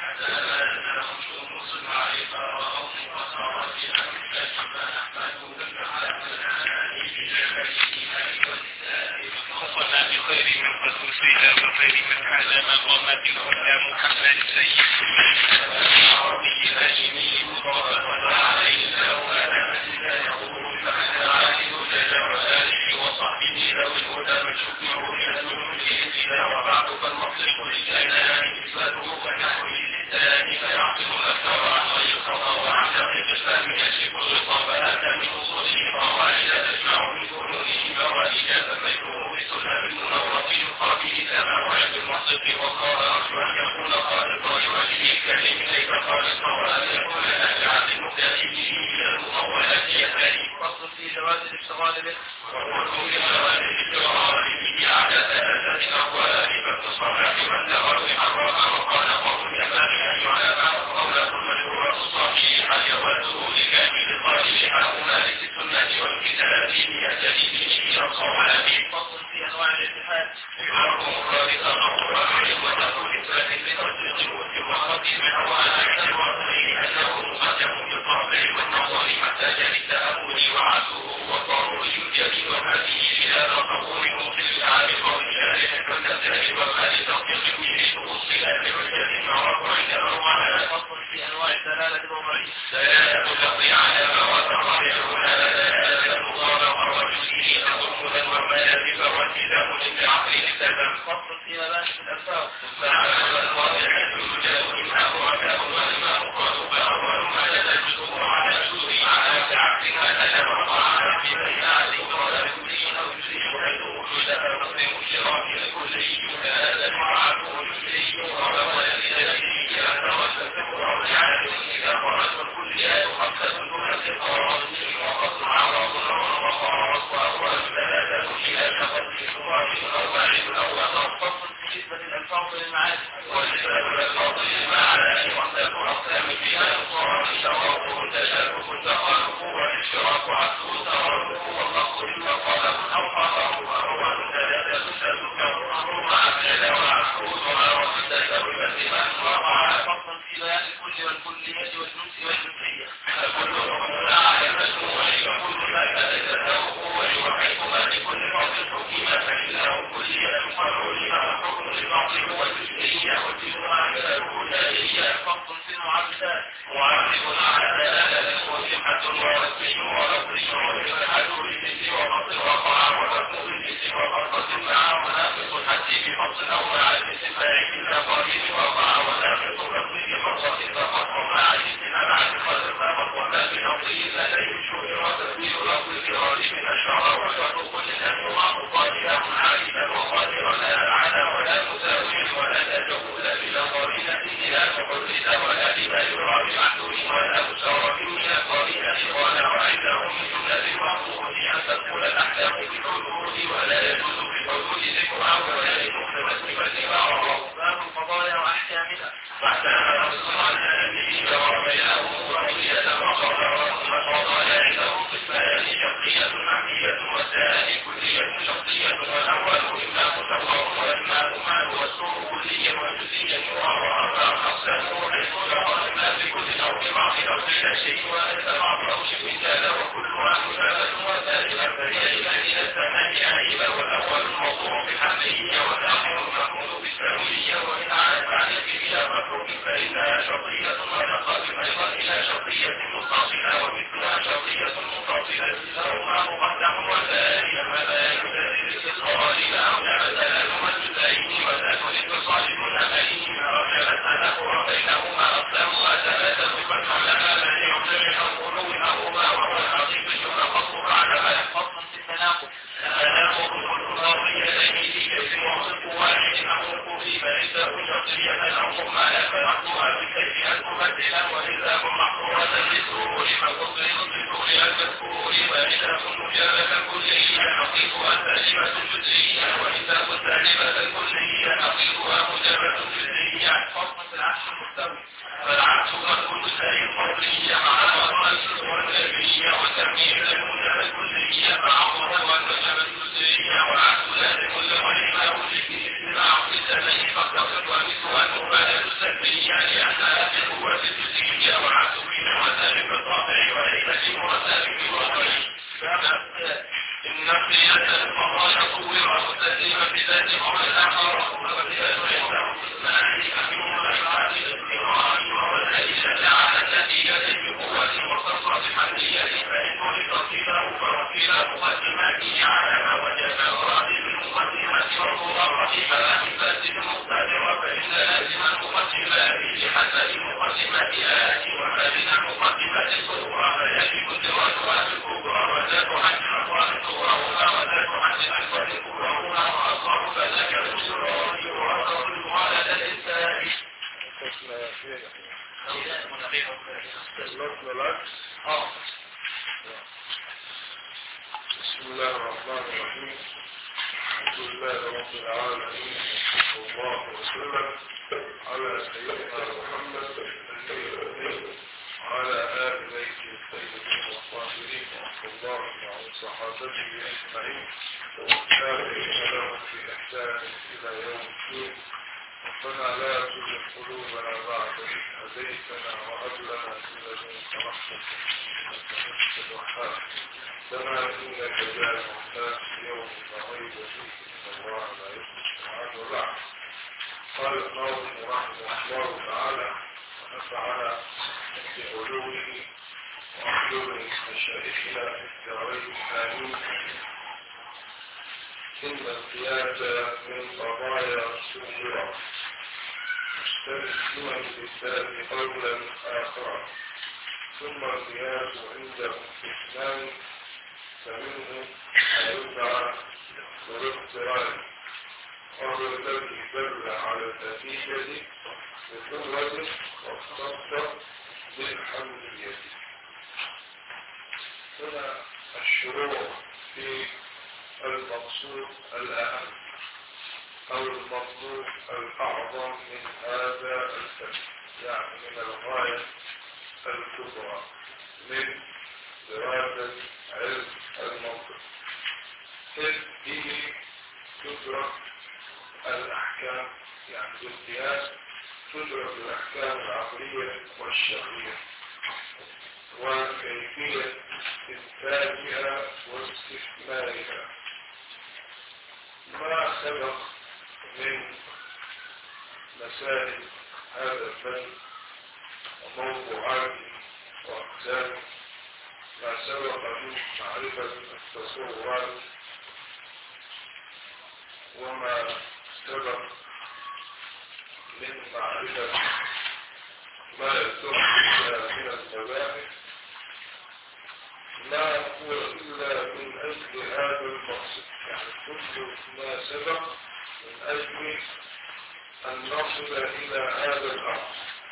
Yeah, yeah. إن قيادة المرأة صورة مستسلمة بذات قول الآخر وبذات على نتيجة بقوة وقصة حملية فإن ولد كلاه فوكلا مقدماته على ما وجب وراد المقدمة والمراقبة فلا تفاسد المقتدر فإن لازم المقدمة بحسب المقدمة آتي وما من المقدمة الكبرى فيجب ادراكها بالكبرى وذات حد الأقوال الكبرى هنا وذات حد الأقوال الكبرى هنا وأصغر فذاك الأسرار وأصغر المعالجة الثاني خلصنا العكس بسم الله الرحمن الرحيم الحمد لله رب العالمين وصلى الله وسلم على سيدنا محمد النبي الأمين وعلى آل بيته الطيبين الطاهرين وصلى الله عن صحابته أجمعين والتابعين لهم بإحسان إلى يوم الدين ربنا لا تزغ قلوبنا بعد إذ هديتنا وهب لنا من لدنك رحمة إنك أنت الوهاب لنا إنك جامع الناس يوم لا ريب فيه إن الله لا يخلف الميعاد وبعد قال الناظم رحمه الله تعالى ونفعنا بعلومه وعلوم مشايخنا في الدارين آمين إن القياس من قضايا سورة مستلزما بالذات قولا آخر ثم القياس عندهم اثنان فمنه يدعى بالاضطراب وهو الذي دل على النتيجة بقوة واختص بالحمدية هنا الشروع في المقصود الأهم أو المطلوب الأعظم من هذا الفن يعني من الغاية الكبرى من دراسة علم المنطق إذ به تدرك الأحكام يعني بالقياس تدرك الأحكام العقلية والشرعية وكيفية إنتاجها واستثمارها ما سبق من مسائل هذا الفن وموضوعاته وأقسامه ما سبق من معرفة التصورات وما سبق من معرفة ما يصح من المباحث لا هو إلا من أجل هذا المقصد يعني كل ما سبق من أجل أن نصل إلى هذا الأمر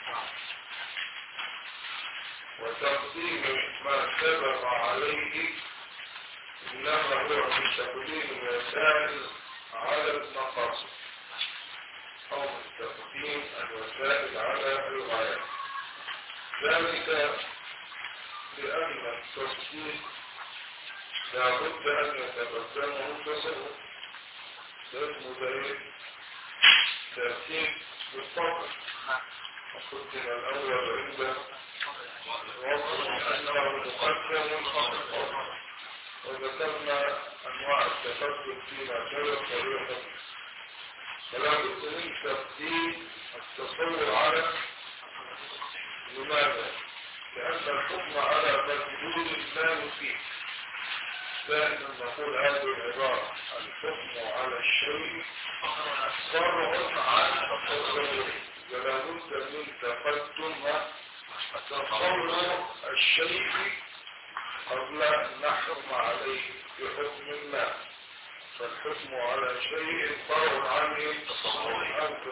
وتقديم ما سبق عليه إنما هو من تقديم الوسائل على المقاصد أو من تقديم الوسائل على الغايات ذلك لأن التصديق لابد أن يتقدمه التصور لازم دليل ترتيب بالطبع وقدم الأول عند الوضع أنه مقدم الخطر وذكرنا أنواع التقدم فيما سبق طريقة فلا بد من تقديم التصور على لماذا؟ لأن الحكم على مجهول لا يفيد دائما نقول هذه العبارة الحكم على الشيء فرع عن التصور ولا بد من تقدم تصور الشيء قبل أن نحكم عليه بحكم ما فالحكم على شيء فرع عن التصور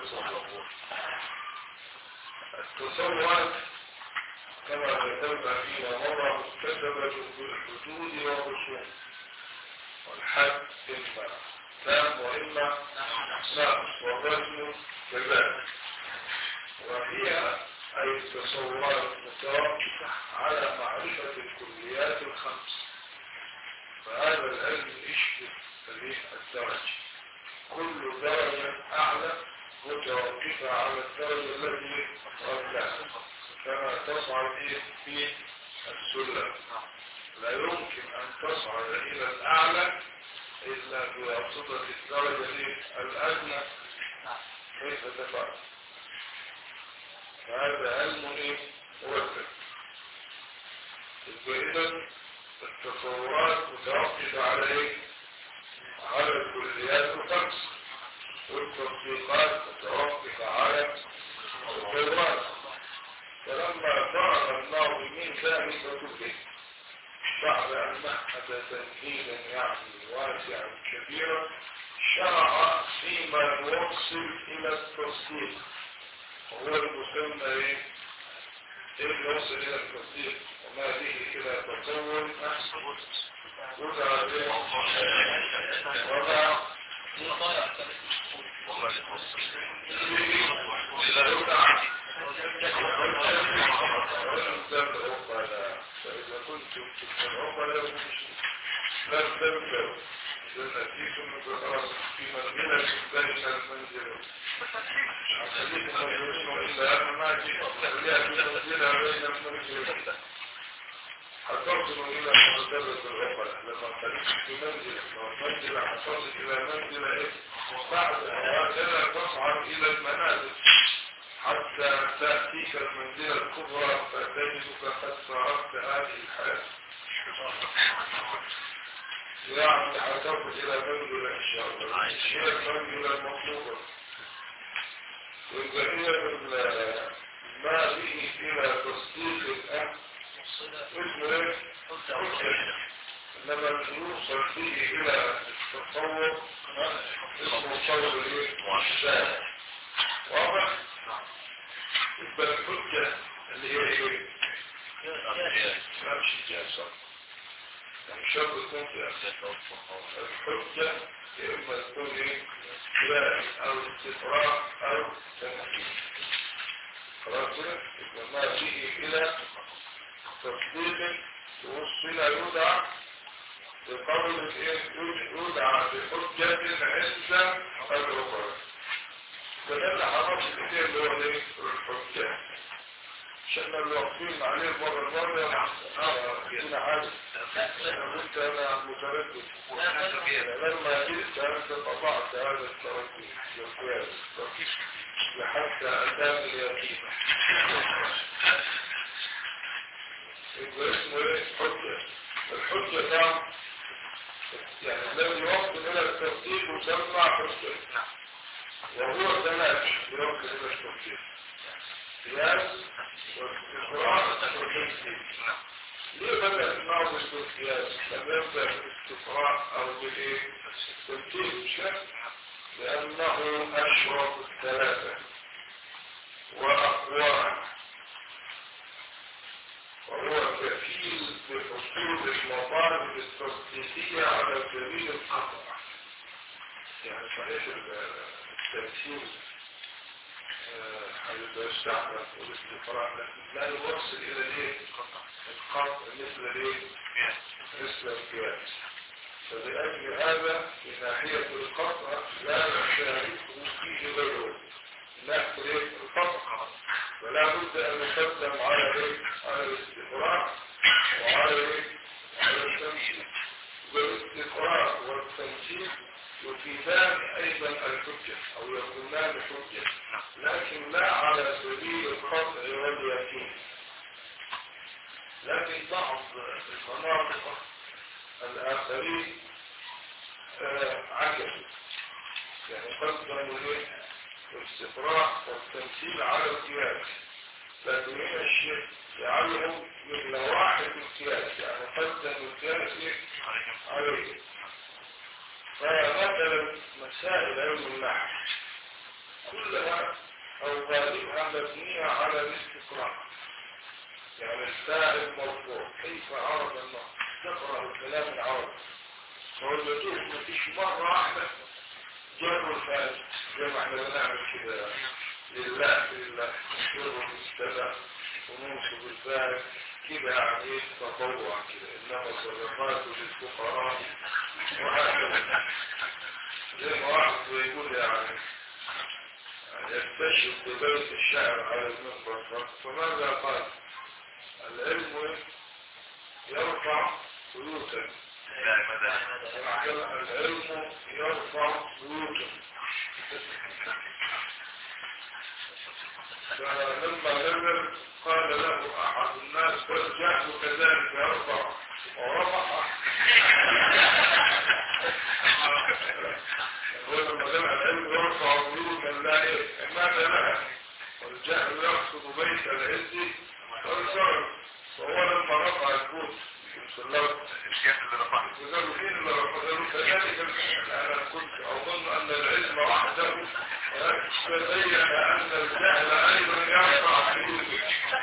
التصورات كما ذكرنا فيما مضى مكتسبة بالحدود والرسوم والحد إما تام وإما ناقص والرسم كذلك وهي أي التصورات متوقفة على معرفة الكليات الخمس فهذا العلم يشبه الدرجة كل درجة أعلى متوقفة على الدرجة التي قبلها كما تصعد في السلم لا يمكن أن تصعد إلى الأعلى إلا بواسطة الدرجة دي الأدنى كيف تفعل فهذا علم إيه مرتب إذا التصورات متوقفة على إيه؟ على الكليات الخمس والتطبيقات متوقفة على التصورات فلما فرغ الناظمين ذلك كله بعد أن مهد تمهيدا يعني واسعا كبيرا شرع فيما يوصل إلى التصديق وهو المسمى إيه؟ إيه اللي يوصل إلى التصديق وما به إلى تصور وضع إيه؟ وضع إلى وضع فإذا كنتم في العقلاء لا تبدأوا إذا نأتيكم بخلاص في منزلة بين المنزلة خليكم مجلسون إلا أنا ما أجي خليها في منزلة بين المنزلة حصلتم إلى مرتبة العقلاء لما خليكم في منزلة والمنزلة حصلت إلى منزلة إيه بعد هكذا تصعد إلى المنازل حتى تأتيك المنزلة الكبرى فتجدك قد صعدت هذه الحياة يعني حتفت إلى منزلة إن شاء الله هي المنزلة المطلوبة وإذا ما به إلى تصديق الأمر اسمه إيه؟ إنما يوصل فيه إلى التصور اسمه قول إيه؟ معشاء واضح؟ يبقى الحجة اللي هي ايه؟ لا مش جاسة يعني شرط تكون في الحجة يا إما تكون ايه؟ كلام أو استفراغ أو تنفيذ خلاص كده؟ يبقى ما فيه إلى تصديق توصل يودع بقول ايه؟ يودع بحجة عند الأخرى فده حرام كتير اللي هو ايه الحجة عشان الواقفين عليه مرة مرة كنا حاجة قلت انا متردد لما جئت انت قطعت هذا التردد الكويس لحتى اتام اليقين يبقى اسمه ايه حجة الحجة نعم يعني الذي يوصل الى التصديق يسمى حجة وهو ثلاث يوصل إلى التفكير قياس واستقرار وتمثيل ليه بدأ النظر بالقياس لم يبدأ بالاستقراء أو بالإيه؟ التمثيل مش لأنه أشرف الثلاثة وأقواها وهو كفيل بحصول المطالب التصديقية على سبيل القطع يعني صحيح التمثيل هيبقى يستعمل والاستقراء لكن لا يوصل الى ايه القطع مثل ايه مثل القياس فلأجل هذا في ناحية القطع لا نشاركه فيه غيره ناحية ايه القطع فلا بد ان نقدم على ايه على الاستقراء وعلى ايه على التمثيل والاستقراء والتمثيل يفيدان ايضا الحجة او يكونان حجة لكن لا على سبيل القطع واليقين لكن بعض المناطق الاخرين آه عكسوا يعني قدموا ليه الاستقراء والتمثيل على القياس لكن هنا الشيء يجعلهم من لواحق القياس يعني قدموا القياس عليه فمثلا مسائل علم النحو كلها او غالبها مبنية على الاستقراء يعني السائل مرفوع كيف عرض النحو تقرأ الكلام العربي فوجدوه مفيش مرة واحدة جر الفاج زي ما احنا بنعمل كده لله لله جر المستدى وننصب الفاج كده يعني تطوع كده انما الصدقات للفقراء وهكذا زي ما واحد بيقول يعني يكتشف ببيت الشعر على المنبر فماذا قال العلم يرفع بيوتا لا ماذا العلم يرفع بيوتا فلما نزل قال له احد الناس والجهل كذلك يرفع ورفع ولما جمع العلم يرفع بيوتا لا ماذا لها والجهل يقصد بيت العز والشرف وهو لما رفع البوت الشيخ اللي رفع وقالوا فين اللي رفضوا كذلك انا كنت اظن ان العلم وحده تبين ان الجهل ايضا يرفع حدوده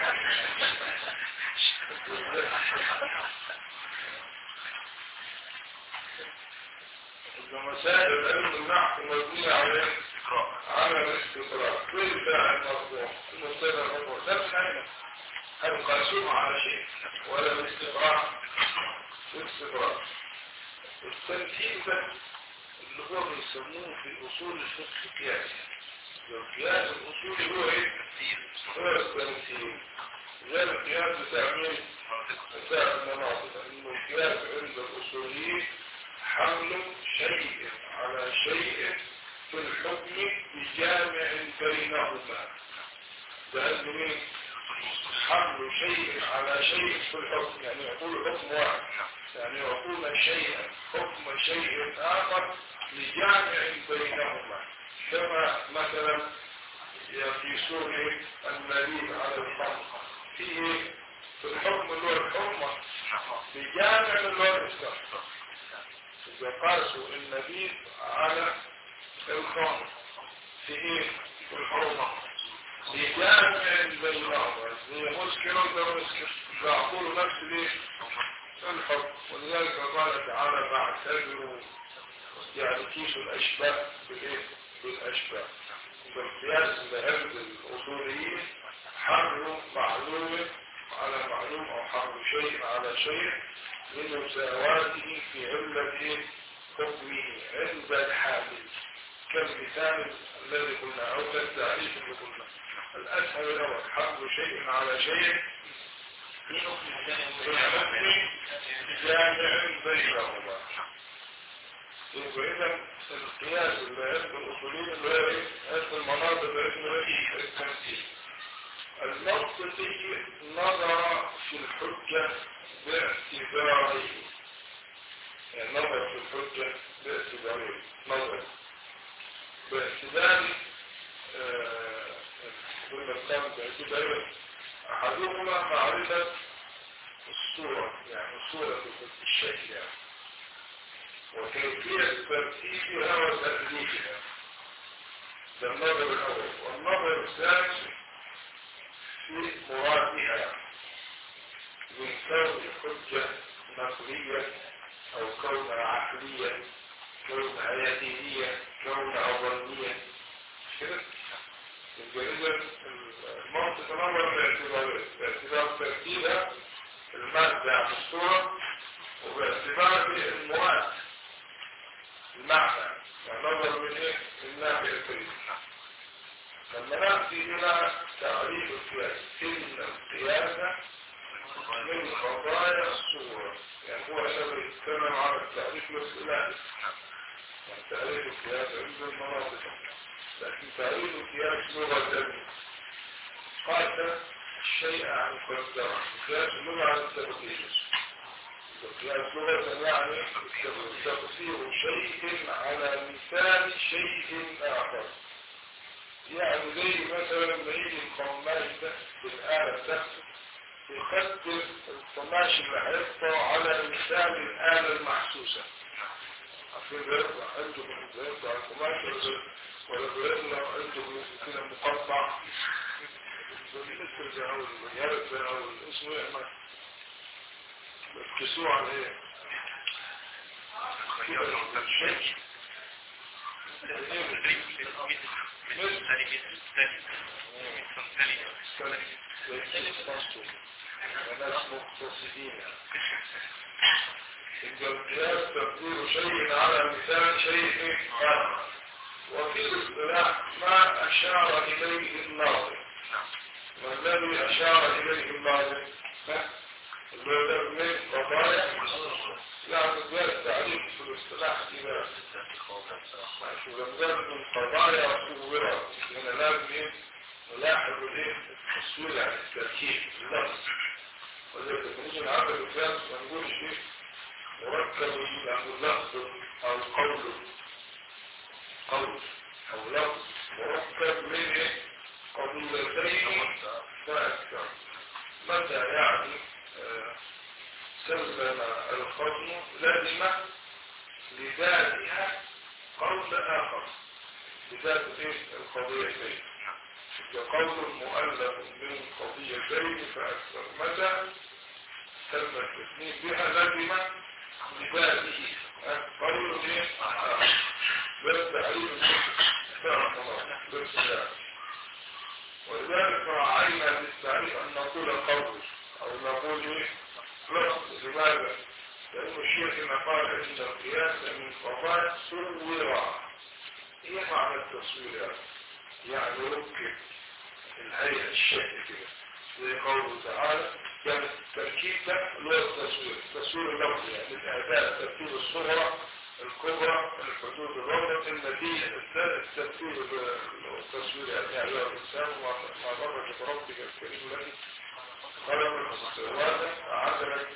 مسائل العلم النحو مبنية على على الاستقراء كيف المرفوع المبتدا المرفوع ده من هل قاسوه على شيء ولا الاستقراء الاستقراء التمثيل ده اللي هو بيسموه في اصول الفقه القياس القياس الاصولي هو ايه؟ هو التمثيل زي القياس بتاع مين؟ بتاع المناطق انه القياس عند الاصوليين حمل شيء على شيء في الحكم بجامع بينهما ده قال مين؟ حمل شيء على شيء في الحكم يعني يقول حكم واحد يعني يقول شيئا حكم شيء آخر لجامع بينهما كما مثلا يقيسون النبيذ على الخمر فيه في الحكم اللي هو الحكمة بجامع اللي هو الإسلام إذا قاسوا النبيذ على الخمر في إيه؟ في الحرمة بجامع بينهما هي مشكلة وده مشكلة يعقول نفس ليه الحكم ولذلك قال تعالى فاعتبروا يعني كيسوا الأشباه بالإيه؟ بالأشباه بالقياس لعند الأصوليين حمل معلوم على معلوم أو حمل شيء على شيء لمساواته في علة حكمه عند الحامل كالمثال الذي قلنا أو كالتعريف اللي قلنا الأسهل الأول حمل شيء على شيء جامع بينهما إذا القياس اللي عند الأصولين اللي هي عند المناطق اسمه التمثيل المقصدي نظر في الحجة باعتباره يعني نظر في الحجة باعتباره نظر باعتبار قلنا الكلام باعتبار أحدهما معرفة الصورة يعني صورة الشكل يعني وكيفية ترتيبها وتأليفها ده النظر الأول والنظر الثاني في مرادها من كون حجة نقلية أو كون عقلية كون حياتية كون أولية كده إذا المنطق الأول باعتبار باعتبار ترتيبها المادة في الصورة وباعتبار المراد المعنى ونظر من ايه من ناحية الكريم لما نأتي إلى تعريف القياس إن القياس من خطايا الصورة يعني هو أشبه يتكلم على التعريف الاصطلاحي يعني تعريف القياس عند المناطق لكن تعريف القياس لغة قاس الشيء عن قدره القياس لغة عن التبديل القياس لغة يعني تقصير شيء على مثال شيء آخر يعني زي مثلا لما يجي القماش ده بالآلة بتاعته يقدر القماش اللي هيقطع على مثال الآلة المحسوسة عارفين بيطلع عنده بيطلع القماش ولا بيطلع عنده كده مقطع بالنسبة أو اليرد أو اسمه ايه بتكسوه على ايه؟ الشيء وناس مقتصدين القياس تقدير شيء على مثال شيء آخر وفي الاصطلاح ما أشار إليه الناظر ما الذي أشار إليه الناظر اللي هو ده من قضايا يعني ده التعريف في الاصطلاح كده ماشي ولما من قضايا صورة هنا لازم ايه نلاحظ الايه التصوير يعني التركيب اللفظ ولذلك نيجي نعرف الكلام ما نقولش ايه مركب يعني اللفظ او قول قول او لفظ مركب من ايه قبيلتين فاكثر متى يعني آه سلم الخصم لازم لذاتها قول آخر لذات القضيتين قول مؤلف من قضيتين فأكثر متى سلم التثنين بها لازم لذاته قول آخر بس تعليم بس يعني ولذلك راعينا بالتعريف أن نقول قول أو نقول إيه لفظ لماذا؟ لأن الشيخ قال إن القياس من قضاء صورة إيه معنى التصوير يعني ركب الهيئة الشكل كده زي قوله تعالى يعني التركيب ده اللي هو التصوير التصوير اللفظي يعني الأداء ترتيب الصغرى الكبرى الحدود الرابطة النتيجة الترتيب التصوير يعني على الإنسان ما ضرك بربك الكريم الذي خلق السواد عدلك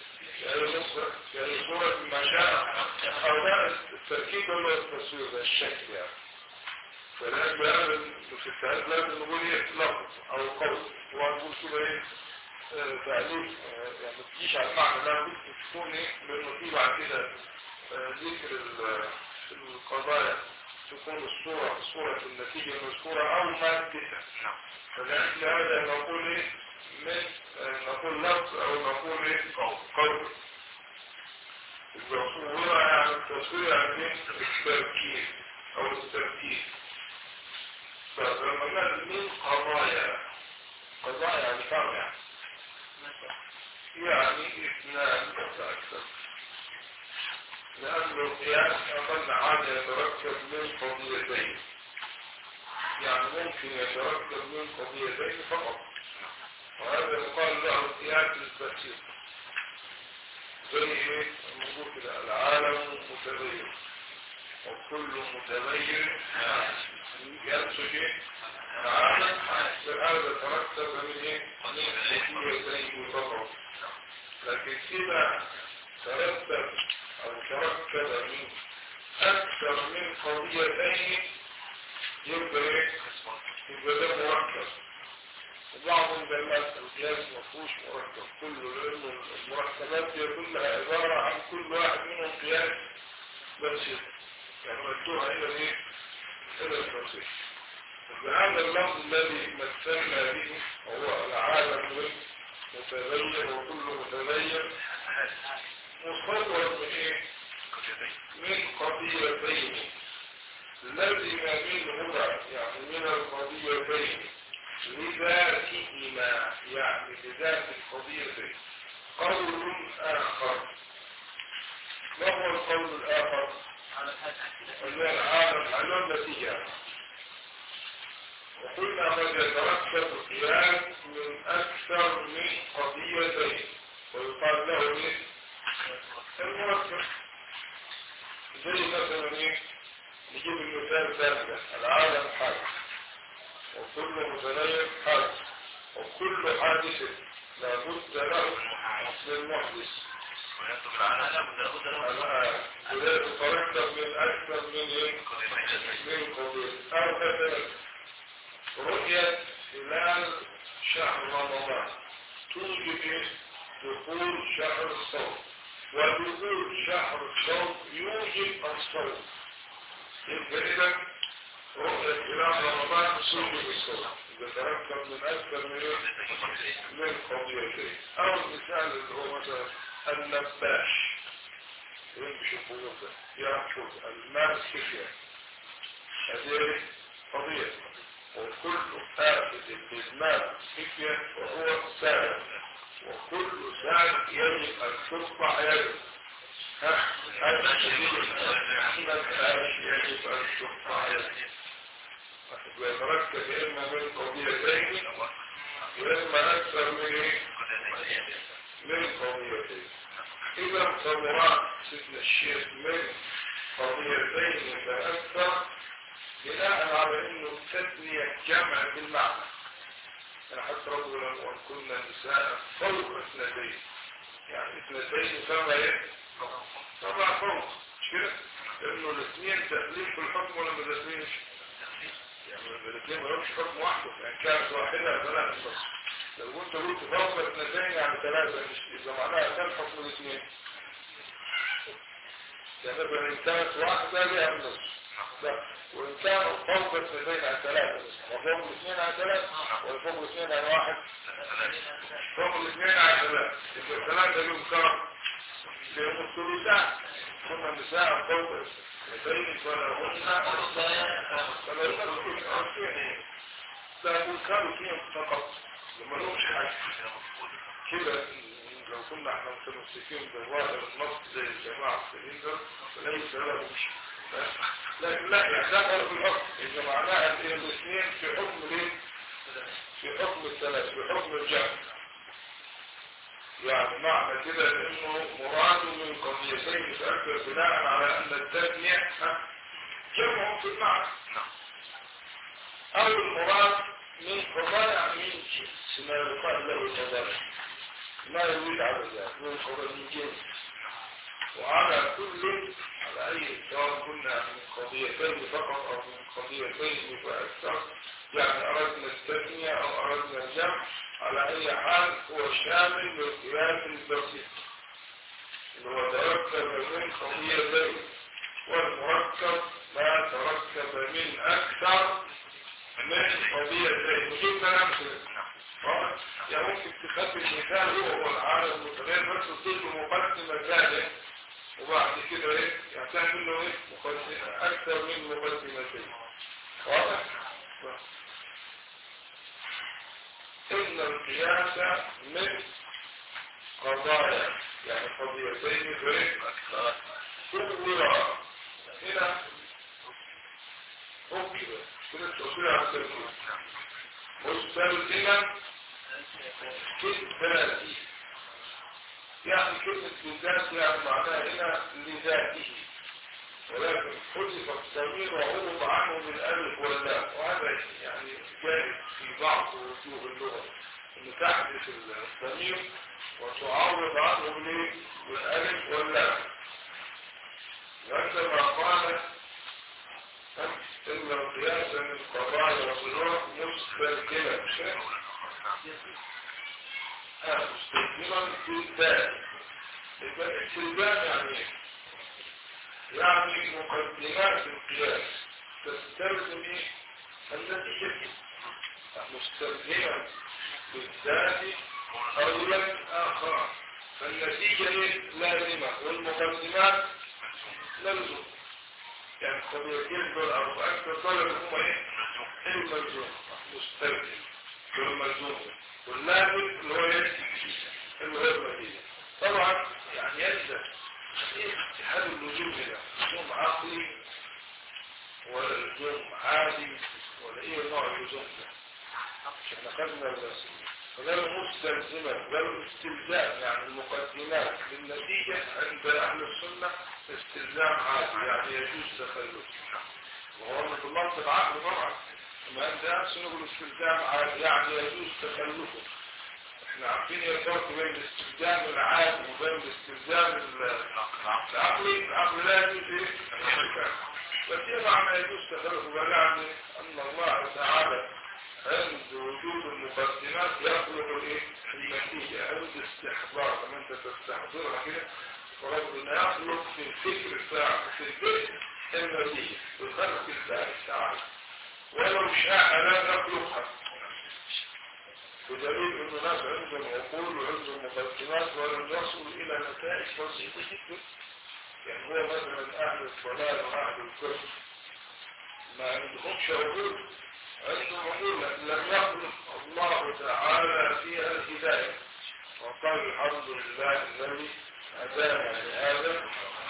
في أي صورة ما شاء أو ده التركيب هو التصوير ده الشكل يعني فلازم لازم في التعريف لازم نقول ايه لفظ أو قول وهنقول كده ايه تعليم يعني ما تجيش على المعنى ده ممكن تكون ايه لأنه في بعد كده ذكر القضايا تكون الصورة صورة النتيجة المذكورة أو مادتها فلأجل هذا نقول إيه من نقول لفظ أو نقول إيه قول الصورة يعني التصوير يعني التركيب أو التركيب فلما قال من قضايا قضايا يعني كم يعني يعني اثنان فأكثر لأن القياس أقل عادة يتركب من قضيتين يعني ممكن يتركب من قضيتين فقط وهذا يقال له القياس البسيط زي ايه الموجود كده العالم متغير وكل متغير ينسج ايه العالم هذا تركب من ايه قضيتين فقط لكن كده ترتب أو تركب من أكثر من قضيتين يبقى يبقى ده مركب وبعضهم قال لك القياس ما فيهوش مركب كله لأن المركبات دي كلها عبارة عن كل واحد منهم قياس بس يعني مدوها إلى إيه؟ إلى التصريح بهذا اللفظ الذي مثلنا به هو العالم متغير وكل متغير مصور من ايه من قضيتين لازم منهما يعني من القضيتين لذاتهما يعني لذات القضيتين قول آخر ما هو القول الآخر اللي العالم على النتيجة وقلنا قد يتركب القياس من أكثر من قضيتين ويقال له ايه المركب زي مثلا ايه نجيب المثال ثالثة العالم حادث وكل متغير حادث وكل حادث لابد له من محدث وذلك تركب من أكثر من ايه من قضية أو مثلا رؤية خلال شهر رمضان توجد دخول شهر الصوم ودخول شهر الصوم يوجب الصوم يبقى إذا رؤية خلال رمضان توجب الصوم إذا تركب من أكثر من من قضيتين أو المثال اللي هو مثلا النباش يمشي الخيوط ده يأخذ الماء السفيا هذه قضية وكل آخذ بالماء سفيا وهو سالم وكل سالم يجب أن تقطع يده هذا يجب أن تقطع يده ويتركب إما من قضيتين وإما أكثر من من قضيتين إذا فمراد سيدنا الشيخ من قضيتين فأكثر بناء على أنه التثنية جمع بالمعنى يعني حتى رجلا وأن كنا نساء فوق اثنتين يعني اثنتين فما ايه؟ طبعا فوق مش كده؟ لأنه الاثنين تأليف في الحكم ولا ما تأليفش؟ يعني الاثنين ما لهمش حكم واحده يعني كانت واحدة فلا نص لو كنت قلت فوق اثنتين يعني ثلاثة مش إذا معناها كان حكم الاثنين يعني مثلا إن كانت واحدة لها النص لا وإن كانوا فوق اثنتين عن ثلاثة وفوق الاثنين عن ثلاثة وفوق الاثنين عن واحد فوق الاثنين عن ثلاثة يبقى الثلاثة لهم كم؟ لهم الثلثان كنا النساء فوق اثنتين فلهن فلهن الثلثان لا يقول كانوا فيهم فقط لما لهمش حاجة كده لو كنا احنا متمسكين بظاهر النص زي الجماعة في الهندر فليس لهم شيء لكن لا يعتبر في الحكم إذا معناها ان الاثنين في حكم ليه؟ في حكم الثلاث في حكم الجمع يعني معنى كده انه مراد من قضيتين فأكثر بناء على ان التثنية جمع في المعنى او المراد من قضايا من جنس ما يقال له قضايا ما يريد على ذلك من قضايا من جنس وعلى كل على أي سواء كنا من قضيتين فقط أو من قضيتين فأكثر يعني أردنا التثنية أو أردنا الجمع على أي حال هو شامل للقياس البسيط اللي هو تركب من قضيتين والمركب ما تركب من أكثر من قضيتين وجود نمثل يعني ممكن تخبي المثال هو هو العالم المتغير بس تصير مقدمة ثانية وبعد كده ايه يحتاج منه ايه مقدمة اكثر من مقدمتين واضح ان القياس من قضايا يعني قضيتين في كل هنا اوكي كده التوصيل على التركيز مستلزما كالذاتي يعني كلمة لذات يعني معناها هنا لذاته ولكن حذف الضمير وعوض عنه بالالف واللام وهذا يعني جائز في بعض وجوه اللغة ان تحذف الضمير وتعوض عنه بالالف واللام وعندما قال ان القياس من قضايا والصلوات مستلزمة مستلزما في الذات يبقى الاستلزام يعني ايه؟ يعني مقدمات القياس تستلزم ايه؟ النتيجة مستلزما بالذات قولا اخر فالنتيجة ايه؟ لازمة والمقدمات لازم يعني قضيتين دول او اكثر طلب هم ايه؟ الملزوم مستلزم والملزوم واللازم اللي هو ايه؟ اللي هو النتيجة طبعا يعني يلزم ايه اتحاد اللزوم هنا لزوم عقلي ولا لزوم عادي ولا ايه نوع اللزوم ده مش احنا خدنا فده المستلزمة ده الاستلزام يعني المقدمات للنتيجة عند اهل السنة استلزام عادي يعني يجوز تخلف وهو من المنطق عقل طبعا ما انت احسن نقول استلزام عادي يعني يجوز تخلفه احنا عارفين الفرق بين الاستلزام العادي وبين الاستلزام العقلي العقل لا يجوز ايه بس ايه معنى يجوز تخلفه يعني ان الله تعالى عند وجود المقدمات يخلق الايه النتيجة عند استحضار لما انت تستحضرها كده وربنا يخلق في الفكر بتاعك في الفكر النتيجة بخلق الله تعالى ولو شاء لا يخلقها بدليل انه ناس عندهم عقول وعندهم مقدمات ولم يصلوا الى نتائج بسيطة جدا يعني هو مثلا اهل الضلال واهل الكفر ما عندهمش عقول عندهم عقول لم يخلق الله تعالى فيها الهداية وقال الحمد لله الذي هدانا لهذا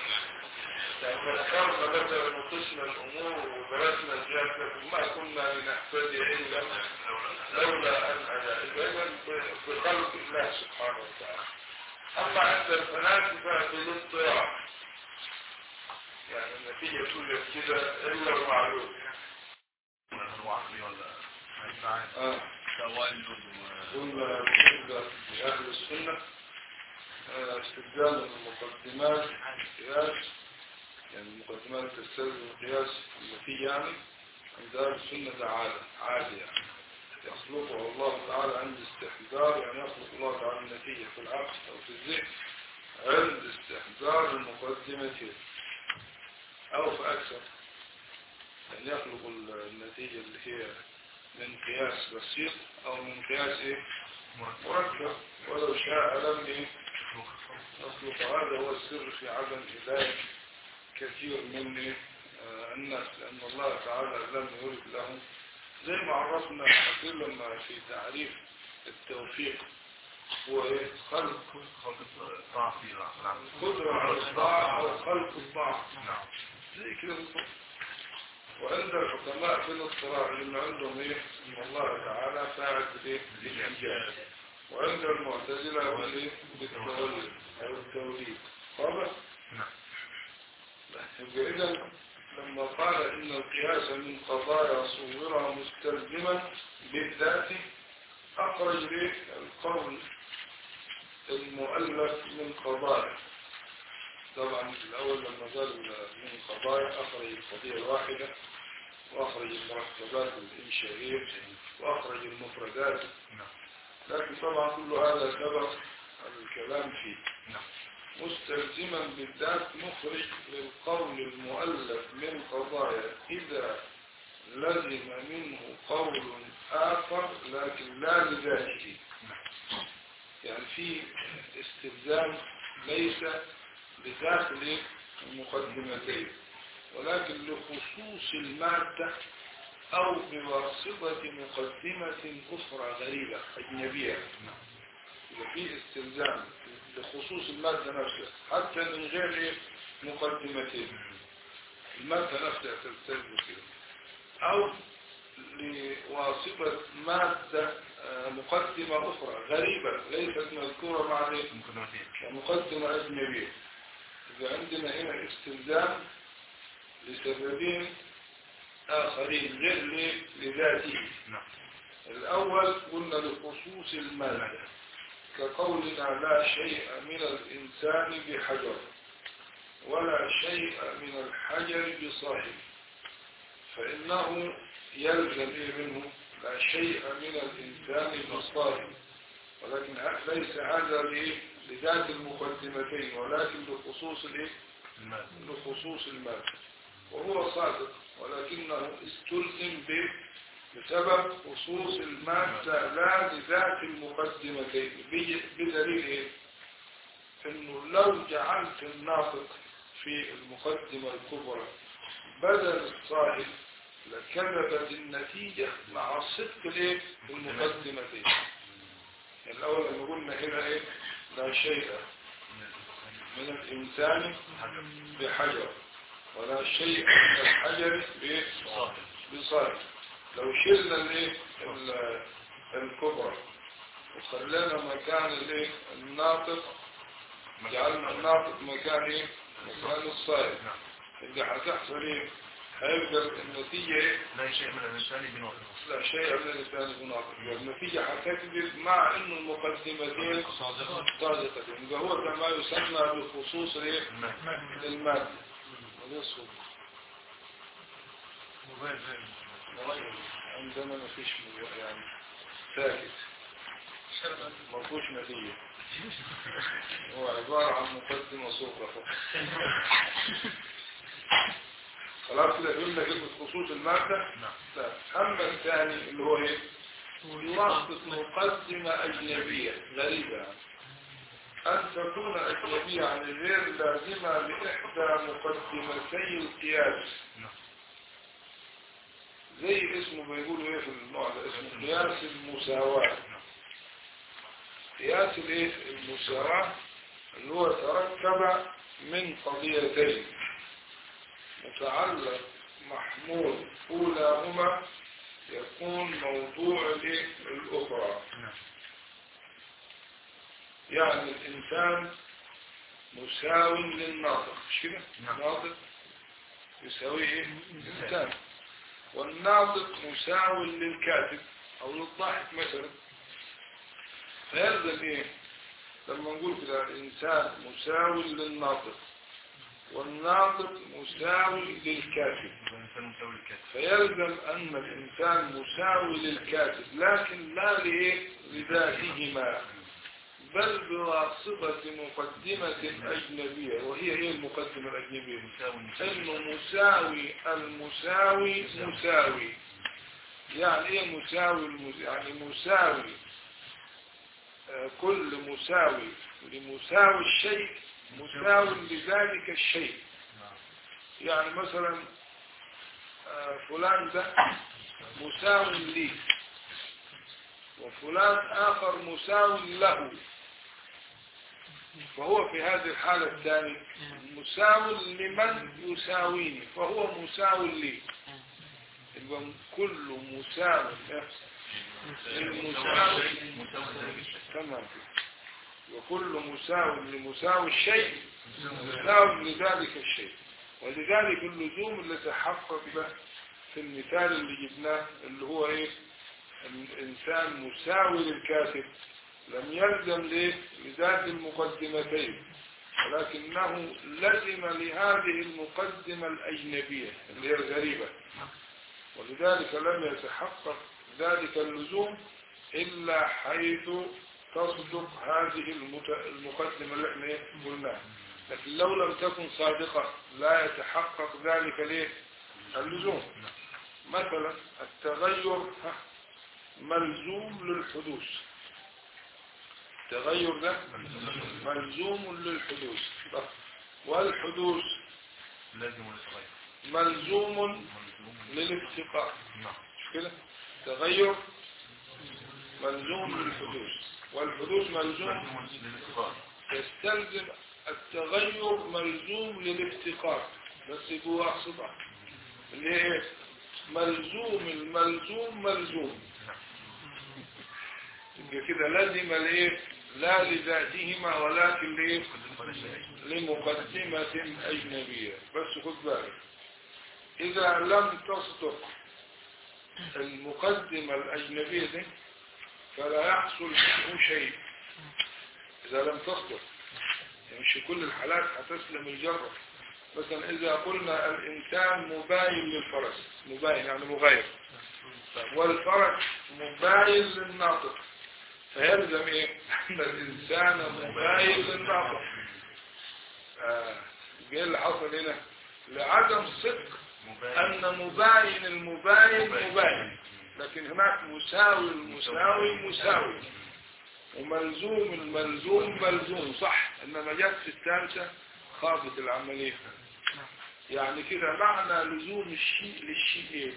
ذكرنا مثلا وقسنا الامور ودرسنا الجهة ما كنا لنهتدي الا لولا ان هدانا اذا بخلق الله سبحانه وتعالى أما عند الفلاسفة بالاضطراب يعني النتيجة توجد كده إلا المعلوم هو عقلي ولا هيبقى آه. توالد قلنا بالنسبة لأهل السنة آه، استخدام المقدمات القياس يعني المقدمات تستلزم القياس التي يعني عند أهل السنة ده عادة عادة يعني يخلقه الله تعالى عند استحضار يعني يخلق الله تعالى النتيجة في العقل أو في الذهن عند استحضار المقدمتين أو في أكثر يعني يخلق النتيجة اللي هي من قياس بسيط أو من قياس إيه؟ مركب ولو شاء لم إيه؟ يخلق هذا هو السر في عدم هداية كثير من إيه؟ آه، الناس لأن الله تعالى لم يرد لهم زي ما عرفنا كثير لما في تعريف التوفيق هو إيه؟ خلق طاعة نعم قدرة على الطاعة أو خلق الطاعة نعم زي كده بالظبط وعند الحكماء في الاضطرار اللي عندهم ايه ان الله تعالى فاعل بالايه بالايجاد وعند المعتزله بالايه بالتولد او التوليد واضح نعم يبقى اذا لما قال ان القياس من قضايا صورها مستلزما بالذات اخرج ليه القول المؤلف من قضايا طبعا في الأول لما قال من قضايا أخرج القضية الواحدة وأخرج المركبات الإنشائية وأخرج المفردات نعم لكن طبعا كل هذا سبق الكلام فيه نعم مستلزما بالذات مخرج للقول المؤلف من قضايا إذا لزم منه قول آخر لكن لا لذاته يعني في استلزام ليس بداخل المقدمتين ولكن لخصوص المادة أو بواسطة مقدمة أخرى غريبة أجنبية يبقى في استلزام لخصوص المادة نفسها حتى من غير مقدمتين المادة نفسها تستلزم كده أو لواسطة مادة آه، مقدمة أخرى غريبة ليست مذكورة مع ذلك مقدمتين مقدمة أجنبية إذا عندنا هنا استلزام لسببين آخرين غير ل- لذاته نعم الأول قلنا لخصوص المادة كقولنا لا شيء من الإنسان بحجر ولا شيء من الحجر بصاحب فإنه يلزم إيه منه لا شيء من الإنسان بصاحب ولكن ه- ليس هذا لإيه؟ لذات المقدمتين ولكن لخصوص الإيه؟ المال لخصوص المادة وهو صادق ولكنه استلزم به بسبب خصوص المادة لا لذات المقدمتين بي- بدليل ايه؟ انه لو جعلت الناطق في المقدمة الكبرى بدل الصاحب لكذبت النتيجة مع صدق الايه؟ المقدمتين يعني الأول لما قلنا هنا ايه؟ لا شيء من الإنسان بحجر ولا شيء من الحجر ب- صاحب بصاحب لو شلنا الايه ال- الكبرى وخلينا مكان الايه الناطق جعلنا الناطق مكان ايه مكان الصائب نعم اللي هتحصل ايه هيبقى النتيجة ايه لا شيء من الإنسان بنور لا شيء من الإنسان بناطق والنتيجة هتكذب مع انه المقدمتين صادقة صادقتين يبقى هو ده ما يسمى بخصوص الايه المال المادة وده الصوت عندنا ما فيش مو- يعني ساكت ما فيهوش نتيجة هو عبارة عن مقدمة صغرى فقط خلاص كده قلنا كلمة خصوص المادة نعم لا أما الثاني اللي هو ايه يوافق مقدمة أجنبية غريبة يعني. أن تكون أجنبية يعني غير لازمة لإحدى مقدمتي القياس نعم زي اسمه بيقولوا ايه في النوع ده اسمه قياس المساواة قياس الايه المساواة اللي هو تركب من قضيتين متعلق محمول أولاهما يكون موضوع الايه الأخرى نعم يعني الإنسان مساو للناطق مش كده؟ نعم. ناطق يساوي ايه؟ الإنسان والناطق مساو للكاتب أو للضاحك مثلا فيلزم ايه؟ لما نقول كده الإنسان مساو للناطق والناطق مساوي للكاتب الإنسان مساوي الكاتب فيلزم أن الإنسان مساوي للكاتب لكن لا لإيه؟ لذاتهما بل بواسطة مقدمة أجنبية وهي إيه المقدمة الأجنبية؟ مساوي إنه مساوي المساوي مساوي يعني إيه مساوي المس... يعني مساوي آه، كل مساوي لمساوي الشيء مساوي لذلك الشيء يعني مثلا آه، فلان ده مساو لي وفلان آخر مساو له فهو في هذه الحالة الثانية مساو لمن يساويني فهو مساو لي يبقى كل مساو للمساوي تمام وكل مساو لمساوي الشيء مساو لذلك الشيء ولذلك اللزوم اللي تحقق به في المثال اللي جبناه اللي هو ايه الانسان مساوي للكاتب لم يلزم ليه لذات المقدمتين ولكنه لزم لهذه المقدمة الأجنبية اللي هي الغريبة ولذلك لم يتحقق ذلك اللزوم إلا حيث تصدق هذه المت- المقدمة اللي احنا إيه قلناها لكن لو لم تكن صادقة لا يتحقق ذلك ليه اللزوم مثلا التغير ها، ملزوم للحدوث التغير ده ملزوم للحدوث طب، والحدوث لازم يتغير ملزوم ملزوم للافتقار نعم مش كده تغير ملزوم للحدوث والحدوث ملزوم ملزوم للافتقار يستلزم التغير ملزوم للافتقار بس بواسطة اللي هي ملزوم الملزوم ملزوم يبقى كده لازم الايه لا لذاتهما ولكن لايه ولا شيء لمقدمة أجنبية بس خد بالك إذا لم تصدق المقدمة الأجنبية دي فلا يحصل منه شيء إذا لم تصدق يعني مش في كل الحالات هتسلم الجرة مثلا إذا قلنا الإنسان مباين للفرس مباين يعني مغاير والفرس مباين للناطق فيلزم إيه؟ أن الإنسان مباين للناطق آه، ايه اللي حصل هنا لعدم صدق مباين ان مباين المباين مباين لكن هناك مساوي المساوي مساوي وملزوم الملزوم ملزوم صح انما جت في الثالثة خافت العملية يعني كده معنى لزوم الشيء للشيء ايه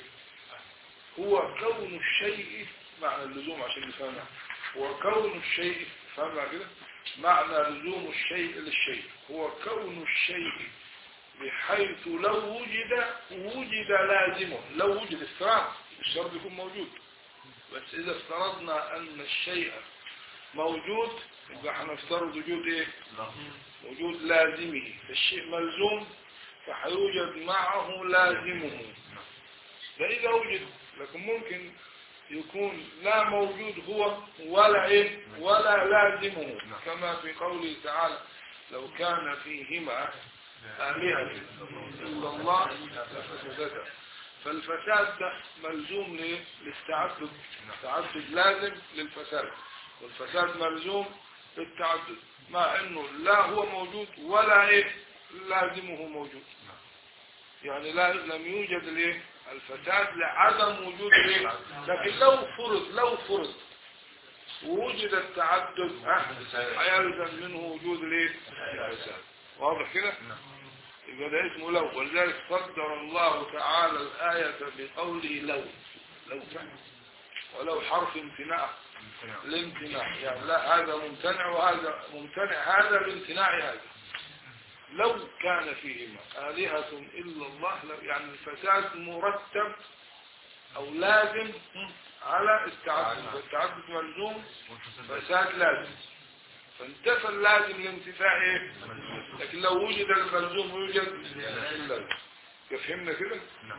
هو كون الشيء معنى اللزوم عشان نفهمها هو كون الشيء فهمها كده معنى لزوم الشيء للشيء هو كون الشيء بحيث لو وجد وجد لازمه لو وجد افتراض الشرط يكون موجود بس إذا افترضنا أن الشيء موجود يبقى هنفترض وجود إيه؟ وجود لازمه الشيء ملزوم فحيوجد معه لازمه ده إذا وجد لكن ممكن يكون لا موجود هو ولا إيه ولا لازمه كما في قوله تعالى لو كان فيهما آلهة إلا الله لفسدتا فالفساد ده ملزوم ليه؟ للتعدد التعدد لازم للفساد والفساد ملزوم للتعدد مع انه لا هو موجود ولا ايه لازمه موجود يعني لا لم يوجد الايه الفساد لعدم وجود الايه لكن لو فرض لو فرض ووجد التعدد ها، هيلزم منه وجود الايه الفساد واضح كده يبقى ده اسمه لو ولذلك قدر الله تعالى الآية بقوله لو لو كان ولو حرف امتناع الامتناع يعني لا هذا ممتنع وهذا ممتنع هذا لامتناع هذا لو كان فيهما آلهة إلا الله لو- يعني الفساد مرتب أو لازم على التعدد والتعدد ملزوم فساد لازم فانتفى اللازم لانتفاء ايه لكن لو وجد الملزوم يوجد اللازم فهمنا كده نعم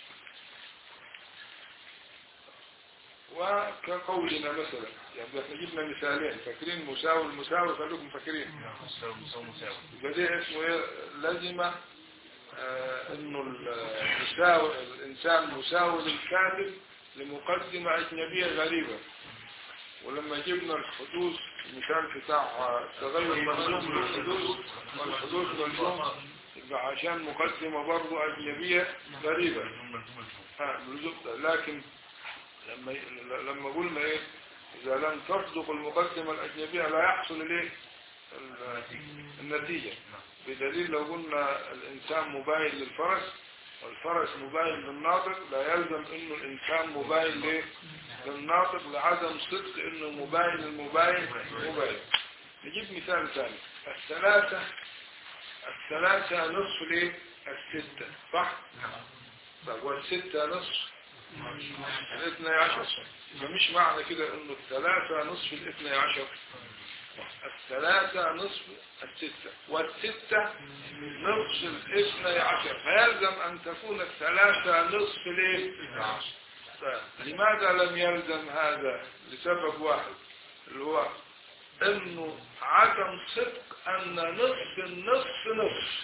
وكقولنا مثلا يعني احنا جبنا مثالين فاكرين مساوي المساوي خليكم فاكرين نعم مساوي مساوي مساوي يبقى ده اسمه ايه لازم آه انه المساوي الانسان مساوي للكاتب لمقدمة اجنبية غريبة ولما جبنا الحدوث المثال بتاع تغير ملزوم للحدوث والحدوث ملزوم يبقى عشان مقدمة برضه اجنبية غريبة ملزوم ملزوم ها ملزوم لكن لما لما قلنا ايه اذا لم تصدق المقدمة الاجنبية لا يحصل الايه ال- النتيجة نعم بدليل لو قلنا الإنسان مباين للفرس والفرس مباين للناطق لا يلزم إنه الإنسان مباين ليه؟ للناطق لعدم صدق إنه مباين للمباين مباين نجيب مثال ثاني الثلاثة الثلاثة نصف ليه؟ الستة صح؟ نعم طب والستة نصف الاثنى عشر فمش معنى كده إنه الثلاثة نصف الاثنى عشر الثلاثة نصف الستة والستة نصف الاثنى عشر فيلزم أن تكون الثلاثة نصف ليه؟ طيب، لماذا لم يلزم هذا لسبب واحد اللي هو انه عدم صدق ان نصف النصف نصف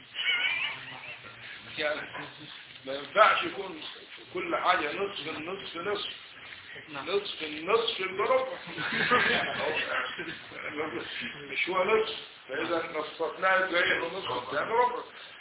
يعني ما ينفعش يكون في كل حاجة نصف النصف نصف نصف النصف بربع مش هو نصف فإذا نصفناه زي نصف الثاني ربع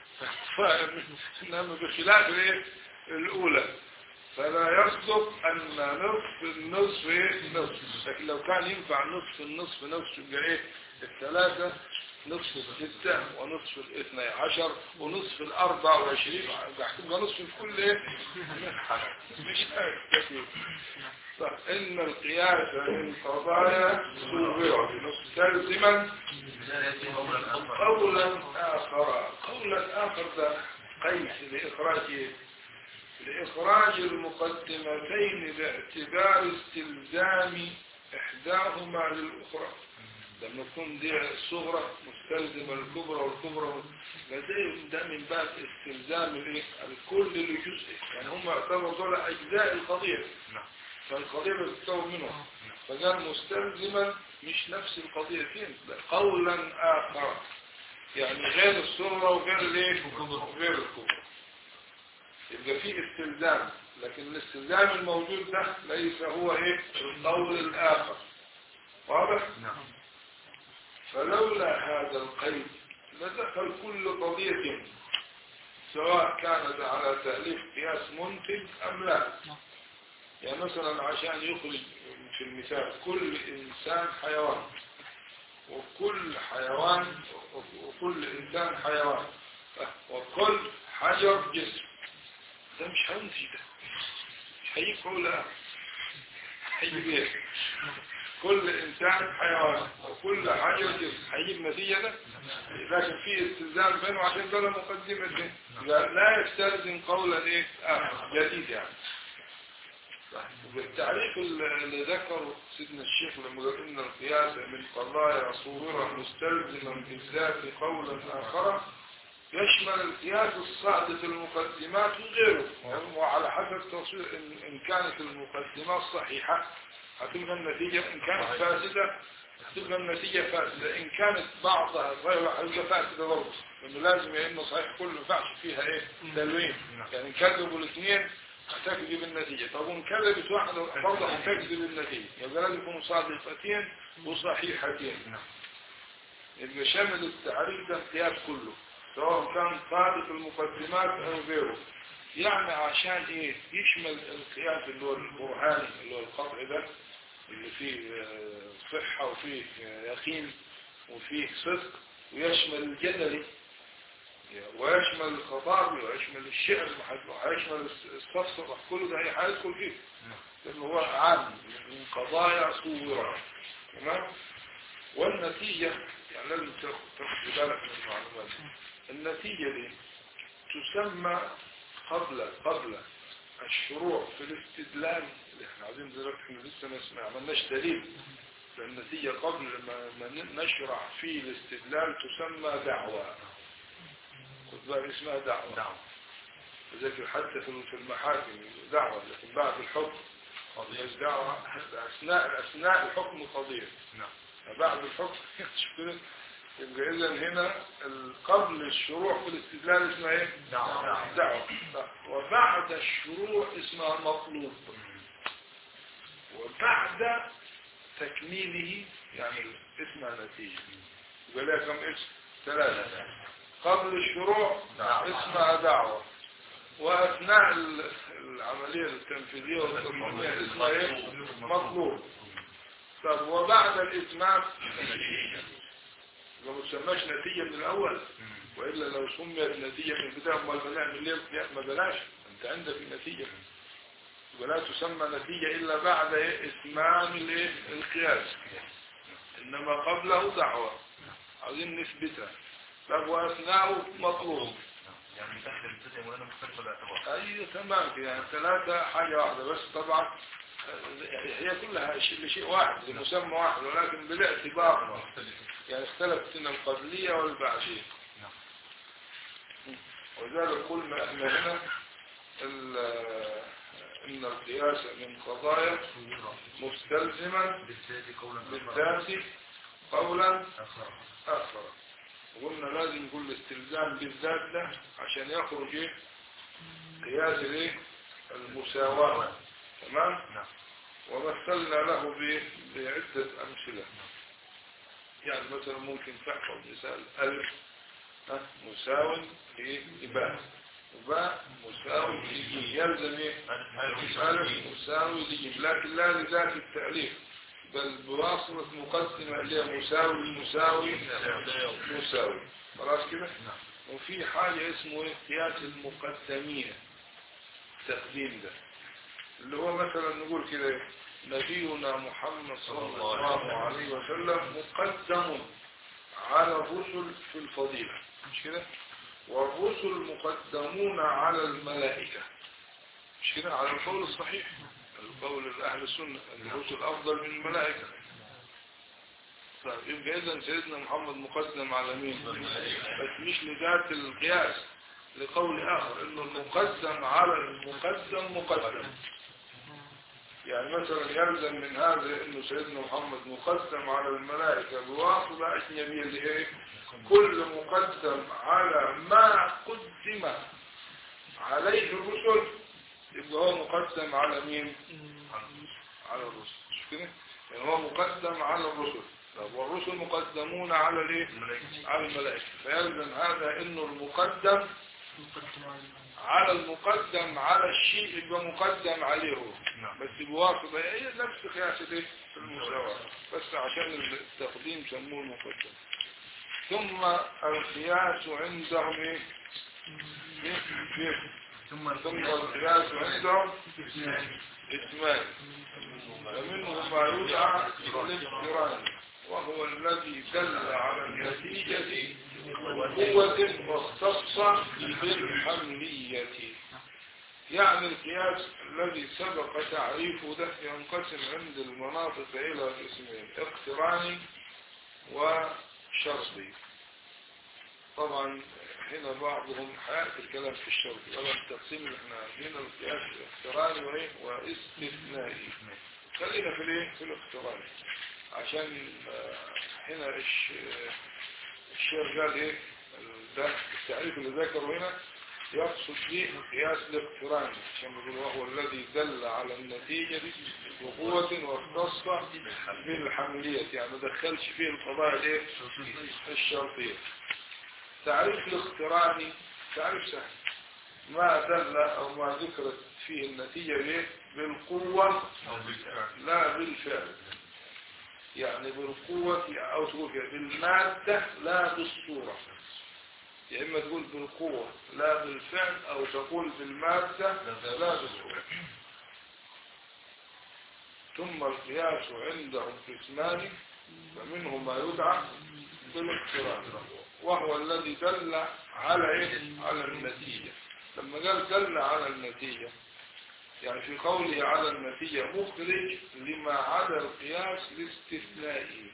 إنما بخلاف الايه الأولى فلا يصدق أن نصف النصف إيه؟ نصف لكن لو كان ينفع نصف النصف نصف يبقى إيه الثلاثة نصف الستة ونصف الاثنى عشر ونصف الأربع وعشرين هتبقى نصف في كل إيه مش كثير طيب إن القياس من قضايا صورة مستلزما قولا آخر قولا آخر ده قيس لإخراج لإخراج المقدمتين باعتبار استلزام إحداهما للأخرى لما تكون دي الصغرى مستلزمة الكبرى والكبرى لديه ده من باب استلزام الايه الكل لجزء يعني هم يعتبروا دول أجزاء القضية نعم فالقضية بتتكون منهم فقال مستلزما مش نفس القضيتين بل قولا آخر يعني غير الصغرى وغير الايه وغير الكبرى يبقى في استلزام لكن الاستلزام الموجود ده ليس هو ايه القول الآخر واضح نعم فلولا هذا القيد لدخل كل قضية سواء كانت على تأليف قياس منتج أم لا يعني مثلا عشان يخرج في المثال كل إنسان حيوان وكل حيوان وكل إنسان حيوان وكل حجر جسم ده مش هينتج ده مش هيجيب قولها هيجيب ايه كل انسان حيوان وكل حاجة جسم هيجيب نتيجة ده لكن في استلزام بينه عشان كده مقدمة دي لا لا يستلزم قولا ايه آخر جديد يعني بالتعريف اللي ذكره سيدنا الشيخ لما قال ان القياس من قضايا صورة مستلزما بالذات قولا آخر يشمل القياس الصعد في المقدمات وغيره وعلى حسب تصوير إن, إن كانت المقدمات صحيحة هتبقى النتيجة إن كانت فاسدة هتبقى النتيجة فاسدة إن كانت بعضها غير هتبقى فاسدة برضه لأنه لازم يا إنه صحيح كله ما ينفعش فيها إيه تلوين يعني إن كذبوا الاثنين هتكذب النتيجة طب وإن كذبت واحدة برضه هتكذب النتيجة يبقى لازم يكونوا صادقتين وصحيحتين يبقى شامل التعريف ده القياس كله سواء كان صادق المقدمات او غيره يعني عشان ايه يشمل القياس اللي هو البرهاني اللي هو القطع ده اللي فيه آه، صحة وفيه آه، يقين وفيه صدق ويشمل الجدلي ويشمل الخطابي ويشمل الشعر ويشمل الصفصفة كل ده هيدخل فيه لأنه هو عام من قضايا صورة تمام والنتيجة يعني لازم تاخد بالك من المعلومات النتيجة دي تسمى قبل قبل الشروع في الاستدلال اللي احنا عايزين دلوقتي احنا لسه ما ما عملناش دليل النتيجة قبل ما, ما نشرع في الاستدلال تسمى دعوة خد بالك اسمها دعوة نعم ذكر حتى في في المحاكم دعوة لكن بعد الحكم قضية مش دعوة أثناء أثناء الحكم قضية نعم بعد الحكم شوف كده يبقى إذا هنا ال- قبل الشروع في الاستدلال اسمها إيه؟ دعوة. دعوة وبعد الشروع اسمها مطلوب وبعد تكميله يعني اسمها نتيجة يبقى لها كم اسم؟ ثلاثة قبل الشروع دعوة. اسمها دعوة وأثناء ال- العملية التنفيذية والتصميمية اسمها إيه؟ مطلوب طب وبعد الإتمام ما تسماش نتيجة من الأول وإلا لو سميت نتيجة من البداية أمال بنعمل ليه ما بلاش أنت عندك النتيجة ولا تسمى نتيجة إلا بعد إيه؟ إتمام الإيه؟ القياس إنما قبله دعوة عايزين نثبتها طب وأثناءه مطلوب يعني تحت الابتداء وانا مختلف الاعتبار أي تمام كده يعني ثلاثة حاجة واحدة بس طبعا هي كلها شيء لشيء واحد لمسمى واحد ولكن بالاعتبار يعني اختلفت هنا القبلية والبعدية وذلك قلنا أن هنا ال- إن القياس من قضايا مستلزما بالذات قولا بالذات قولا اخر آخر قلنا لازم كل استلزام بالذات ده عشان يخرج ايه قياس الايه المساواة تمام نعم ومثلنا له ب- بعدة أمثلة يعني مثلا ممكن تحفظ مثال ألف ها، مساو لإباء وباء مساوي لجيم يلزم إيه؟ ألف مساوي لجيم لكن لا لذات التأليف بل بواصلة مقدمة اللي هي مساوي مساوي مساوي خلاص كده وفي حاجة اسمه إيه؟ قياس المقدمين التقديم ده اللي هو مثلا نقول كده نبينا محمد صلى الله عليه وسلم مقدم على الرسل في الفضيلة مش كده والرسل مقدمون على الملائكة مش كده على القول الصحيح القول الأهل السنة أن الرسل أفضل من الملائكة طيب يبقى إذا سيدنا محمد مقدم على مين بس مش لذات القياس لقول آخر إنه المقدم على المقدم مقدم يعني مثلا يلزم من هذا انه سيدنا محمد مقدم على الملائكة بواصلة اجنبية اللي هي كل مقدم على ما قدم عليه الرسل يبقى هو مقدم على مين على الرسل مش كده يعني هو مقدم على الرسل طب والرسل مقدمون على الايه على الملائكة فيلزم هذا انه المقدم على المقدم على الشيء يبقى مقدم عليه هو نعم بس بواسطة هي نفس قياس الايه المساواة بس عشان التقديم سموه المقدم ثم القياس عندهم ايه إيه؟ إيه؟ ثم ثم القياس عندهم اسمان ومنه ما يدعى الاقتران وهو الذي دل على النتيجة بقوة مختصة بالحملية يعني القياس الذي سبق تعريفه ده ينقسم عند المناطق إلى قسمين اقتراني وشرطي طبعا هنا بعضهم حياتي الكلام في الشرط ولا التقسيم اللي احنا عارفينه القياس اقتراني وايه واستثنائي خلينا في الايه في الاقتراني عشان آه، هنا الش- الشيخ قال ايه ده التعريف اللي ذكره هنا يقصد به قياس الاقتران عشان يقول وهو الذي دل على النتيجة بقوة واختص بالحملية يعني ما دخلش فيه القضايا الايه الشرطية تعريف الاقتراني تعريف سهل ما دل او ما ذكرت فيه النتيجة بايه بالقوة أو بالفعل لا بالفعل يعني بالقوة أو تقول كده بالمادة لا بالصورة يا إما تقول بالقوة لا بالفعل أو تقول بالمادة لا بالصورة ثم القياس عندهم قسمان فمنه ما يدعى بالاقتران وهو الذي دل على إيه؟ على النتيجة لما قال دل على النتيجة يعني في قوله على النتيجة مخرج لما عدا القياس لاستثنائه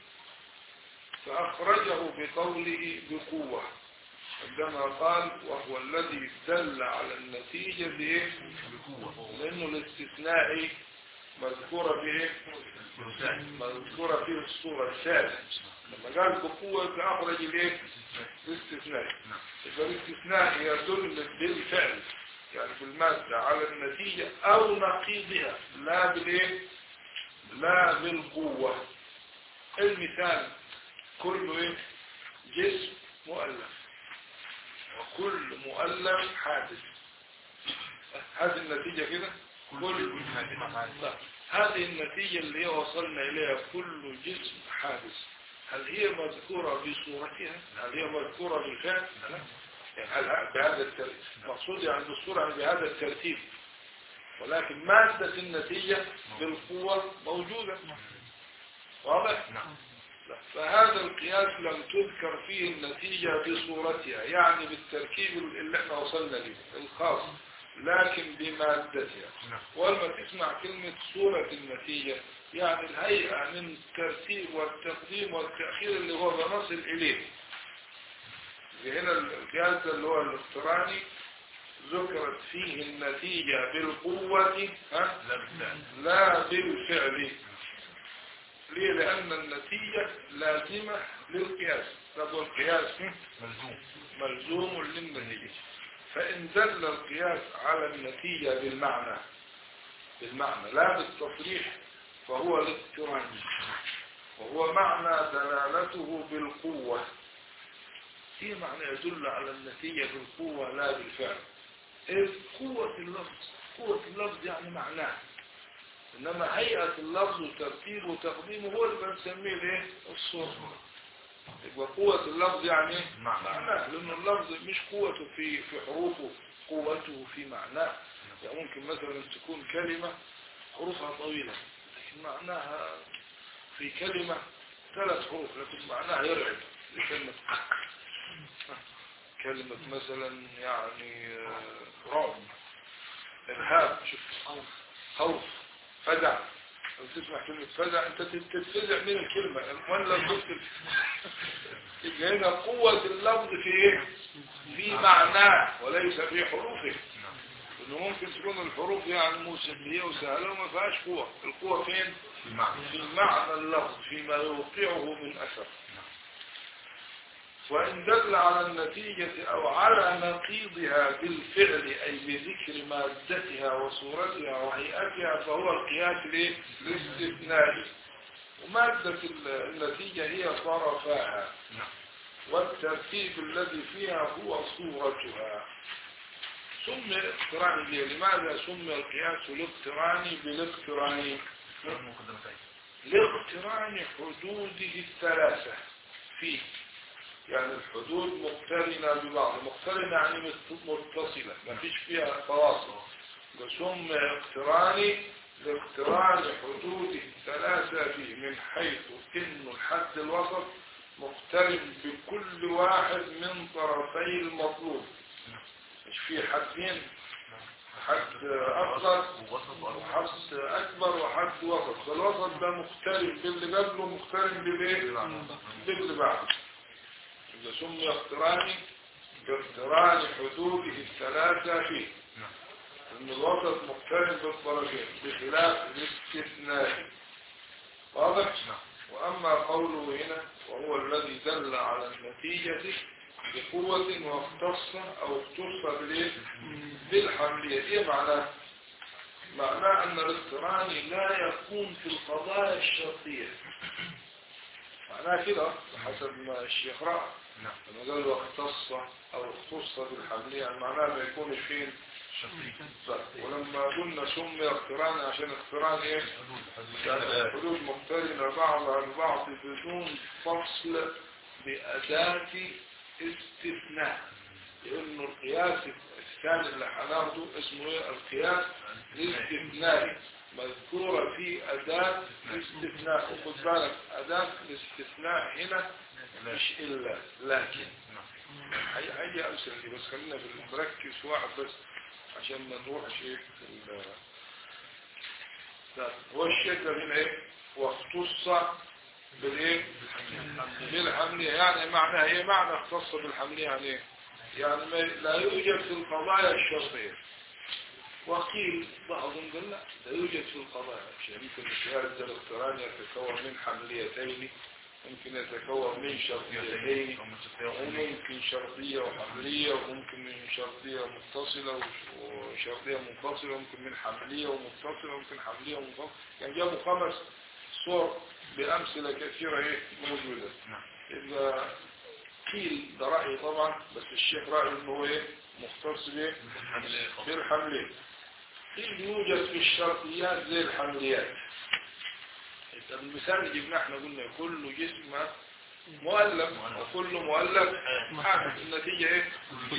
فأخرجه بقوله بقوة عندما قال وهو الذي دل على النتيجة بإيه؟ بقوة لأنه الاستثناء مذكورة بإيه؟ مذكورة في الصورة الثالثة لما قال بقوة فأخرج الإيه؟ الاستثناء نعم يبقى الاستثناء يدل بالفعل يعني بالمادة على النتيجة أو نقيضها لا بالإيه؟ لا بالقوة المثال كل إيه؟ جسم مؤلف وكل مؤلف حادث هذه النتيجة كده كل لا. هذه النتيجة اللي هي وصلنا إليها كل جسم حادث هل هي مذكورة بصورتها هل هي مذكورة بالفعل لا يعني هل بهذا الترتيب مقصود يعني بالصورة يعني بهذا الترتيب ولكن مادة النتيجة بالقوة موجودة واضح نعم لا. فهذا القياس لم تذكر فيه النتيجة بصورتها يعني بالتركيب اللي احنا وصلنا له الخاص لكن بمادتها نعم ولما تسمع كلمة صورة النتيجة يعني الهيئة من الترتيب والتقديم والتأخير اللي هو بنصل إليه زي هنا القياس ده اللي هو الاقتراني ذكرت فيه النتيجة بالقوة ها؟ لا بالفعل لا بالفعل ليه لأن النتيجة لازمة للقياس طب والقياس هم؟ ملزوم ملزوم للنتيجة فإن دل القياس على النتيجة بالمعنى بالمعنى لا بالتصريح فهو الاقتران وهو معنى دلالته بالقوة في معنى يدل على النتيجة بالقوة لا بالفعل إذ قوة اللفظ قوة اللفظ يعني معناه إنما هيئة اللفظ وترتيبه وتقديمه هو اللي بنسميه الايه الصورة يبقى قوة اللفظ يعني إيه؟ معنى. معناه لأن اللفظ مش قوته في في حروفه قوته في معناه يعني ممكن مثلا تكون كلمة حروفها طويلة لكن معناها في كلمة ثلاث حروف لكن معناها يرعب لكلمة كلمة مثلا يعني آه، رعب إرهاب شوف خوف فزع لو تسمع كلمة فزع انت تتفزع من الكلمة ولا تكتب يبقى هنا قوة اللفظ في ايه في معناه وليس في حروفه انه ممكن تكون الحروف يعني موسيقية وسهلة وما فيهاش قوة القوة فين بمعنى في معنى اللفظ فيما يوقعه من أثر وإن دل على النتيجة أو على نقيضها بالفعل أي بذكر مادتها وصورتها وهيئتها فهو القياس ليه؟ الاستثنائي ومادة ال- النتيجة هي طرفاها نعم والترتيب الذي فيها هو صورتها سمي اقتراني ليه؟ لماذا سمي القياس الاقتراني بالاقتراني مقدمتين لاقتران حدوده الثلاثة فيه يعني الحدود مقترنة ببعض مقترنة يعني مت- متصلة ما فيش فيها تواصل وسمي اقتراني لاقتران حدوده الثلاثة فيه من حيث إن الحد الوسط مقترن بكل واحد من طرفي المطلوب مش في حدين حد أصغر ووسط وأربعة وحد أكبر وحد وسط فالوسط ده مقترن باللي قبله مقترن بالإيه؟ باللي بعده إذا سمي اقتراني باقتران حدوده الثلاثة فيه نعم أن الوسط مقترن بالطرفين بخلاف الاستثناء واضح؟ نعم وأما قوله هنا وهو الذي دل على النتيجة بقوة واختص أو اختص بالإيه؟ بالحملية إيه معناه؟ معناه أن الاقتران لا يكون في القضايا الشرطية معناه كده حسب ما الشيخ رأى نعم لما قال واختص أو اختص بالحملية يعني معناه ما يكونش فين شرطي صح. ولما قلنا سمي اقتران عشان اقتران ايه يعني حدود مقترنة بعضها البعض بدون فصل بأداة استثناء لأنه القياس الثاني اللي هناخده اسمه ايه القياس الاستثنائي مذكورة في أداة الاستثناء وخد بالك أداة الاستثناء هنا مش إلا لكن هي هي أمثلة دي بس خلينا في- نركز في واحد بس عشان ما نروحش ايه في ال- لا، هو الشيخ ده هنا ايه واختص بالايه بالحملية يعني معناها ايه معنى اختص بالحملية يعني ايه يعني ما لا يوجد في القضايا الشرطية وقيل بعضهم قال لا لا يوجد في القضايا شريك الشهادة الاقتران يتكون من حمليتين ممكن يتكون من شرطيتين وممكن شرطية وحملية وممكن من شرطية متصلة وش- وشرطية منفصلة وممكن من حملية ومتصلة وممكن حملية ومنفصلة يعني جابوا خمس صور بأمثلة كثيرة ايه موجودة نعم. إذا قيل ده رأي طبعا بس الشيخ رأيه انه هو ايه مختص بايه بالحملية قيل يوجد في الشرطيات زي الحمليات إذا المثال اللي جبناه احنا قلنا كل جسم مؤلف وكل مؤلف حادث النتيجة ايه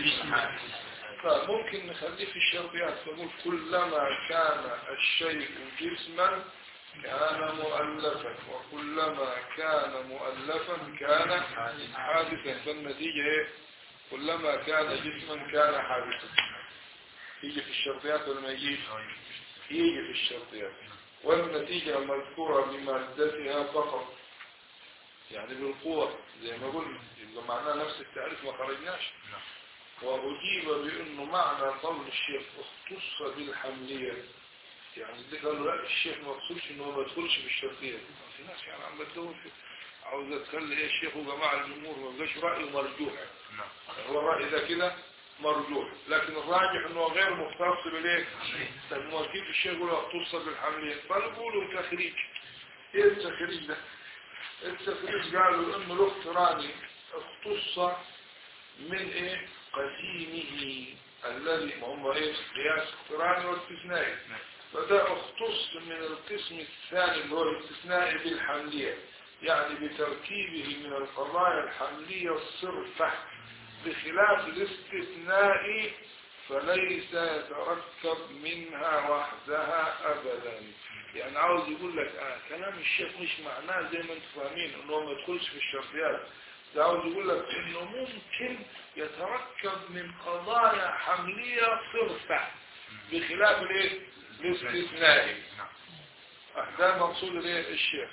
فممكن نخليه في الشرطيات فنقول كلما كان الشيء جسما كان مؤلفا وكلما كان مؤلفا كان حادثا فالنتيجة ايه كلما كان جسما كان حادثا يجي في الشرطيات ولا ما يجيش يجي في الشرطيات والنتيجة مذكورة بمادتها فقط يعني بالقوة زي ما قلنا يبقى معناه نفس التعريف ما خرجناش وأجيب بأنه معنى قول الشيخ اختص بالحملية يعني اللي قالوا لا الشيخ ما يقصدش انه ما يدخلش في الشرطية في ناس يعني عم بتدور في عاوزة تخلي ايه الشيخ وجماعة الجمهور ما يبقاش رأيه مرجوح هو الرأي ده كده مرجوح لكن الراجح انه غير مختص بالايه طيب ما كيف الشيخ يقول اختص بالحملية فنقولوا تخريج ايه التخريج ده التخريج قالوا انه الاقتراني اختص من ايه قسيمه الذي ما هم ايه قياس اقتراني واستثنائي فده اختص من القسم الثاني اللي هو الاستثنائي بالحملية يعني بتركيبه من القضايا الحملية الصرفة بخلاف الاستثناء فليس يتركب منها وحدها ابدا يعني عاوز يقول لك آه كلام الشيخ مش معناه زي ما انتم فاهمين انه ما يدخلش في الشرطيات ده عاوز يقول لك انه ممكن يتركب من قضايا حملية صرفة بخلاف الايه الاستثنائي آه، ده مقصود الايه الشيخ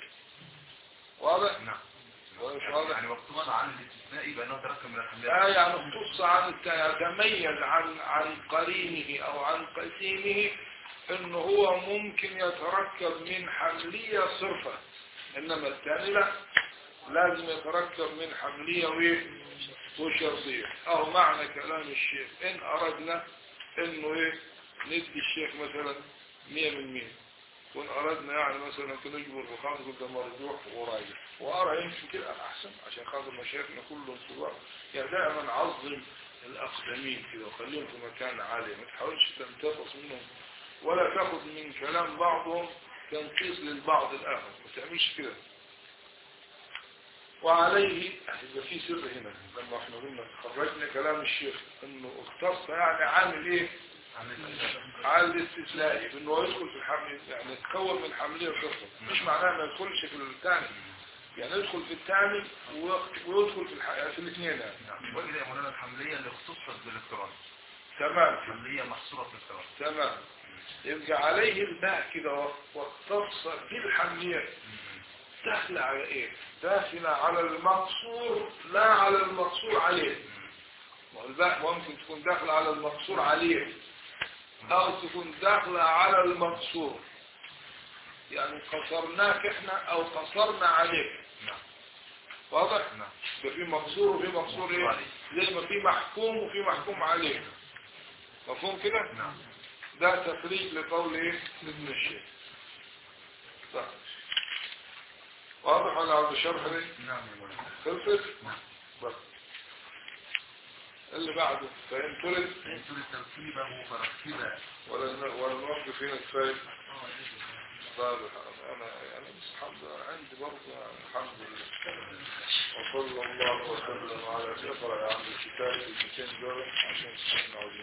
واضح نعم واضح واضح يعني مقصود عن الاستثناء بأنه تركب من الحملات آه يعني اختص عن الت- يتميز عن عن قرينه او عن قسيمه انه هو ممكن يتركب من حملية صرفة انما الثاني لا لازم يتركب من حملية وايه وشرطية او معنى كلام الشيخ ان اردنا انه ايه ندي الشيخ مثلا مية من مية وان اردنا يعني مثلا نجبر بخمس قلت مرجوح وراجع وارى يمشي كده احسن عشان خاطر مشايخنا كلهم سواء يعني دائما عظم الاقدمين كده وخليهم في مكان عالي ما تحاولش تنتقص منهم ولا تاخذ من كلام بعضهم تنقيص للبعض الاخر ما تعملش كده وعليه يبقى في سر هنا لما احنا قلنا خرجنا كلام الشيخ انه اختص يعني عامل ايه على الاستثنائي بانه يدخل في الحمل يعني يتكون من حملية وشرطة مش معناه ما يدخلش في الثاني يعني يدخل في الثاني ويدخل في الح... في الاثنين يعني نعم وإذا يا مولانا الحملية اللي اختصت بالاقتران تمام حملية محصورة في الاقتران تمام يبقى عليه الباء كده واختص بالحملية داخلة على ايه داخلة على المقصور لا على المقصور عليه ما هو الباء ممكن تكون داخلة على المقصور عليه او تكون داخلة على المقصور يعني قصرناك احنا او قصرنا عليك نعم واضح نعم يبقى في مقصور وفي مقصور ايه عليه. زي ما في محكوم وفي محكوم عليه مفهوم كده نعم ده تفريق لقول ايه ابن الشيخ طيب. واضح ولا عبد الشرح دي نعم يا مولانا خلصت نعم بس اللي بعده فإن ترد فإن تريد ترتيبه فرتبه ولا ولا نوقف هنا كفايه طيب انا يعني بس الحمد لله عندي برضه يعني الحمد لله وصلى الله وسلم على اقرا يا عم الكتاب الكتاب دول عشان تسمعوا عاوزين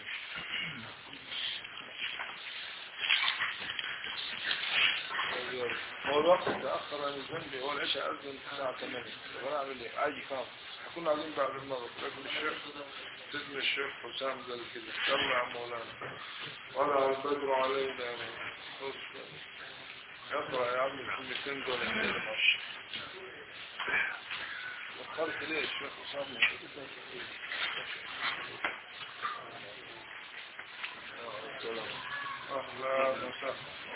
هو الوقت تأخر عن الذنب هو العشاء أذن الساعة 8 طب أنا أعمل إيه؟ أجي كام؟ هكون عايزين بعد المغرب لكن الشيخ سيدنا الشيخ حسام قال كده يلا يا عم مولانا ولا البدر علينا يا مولانا. اقرأ يا عم الكلمتين دول كده ماشي وقرت ليه الشيخ أسامة أهلا وسهلا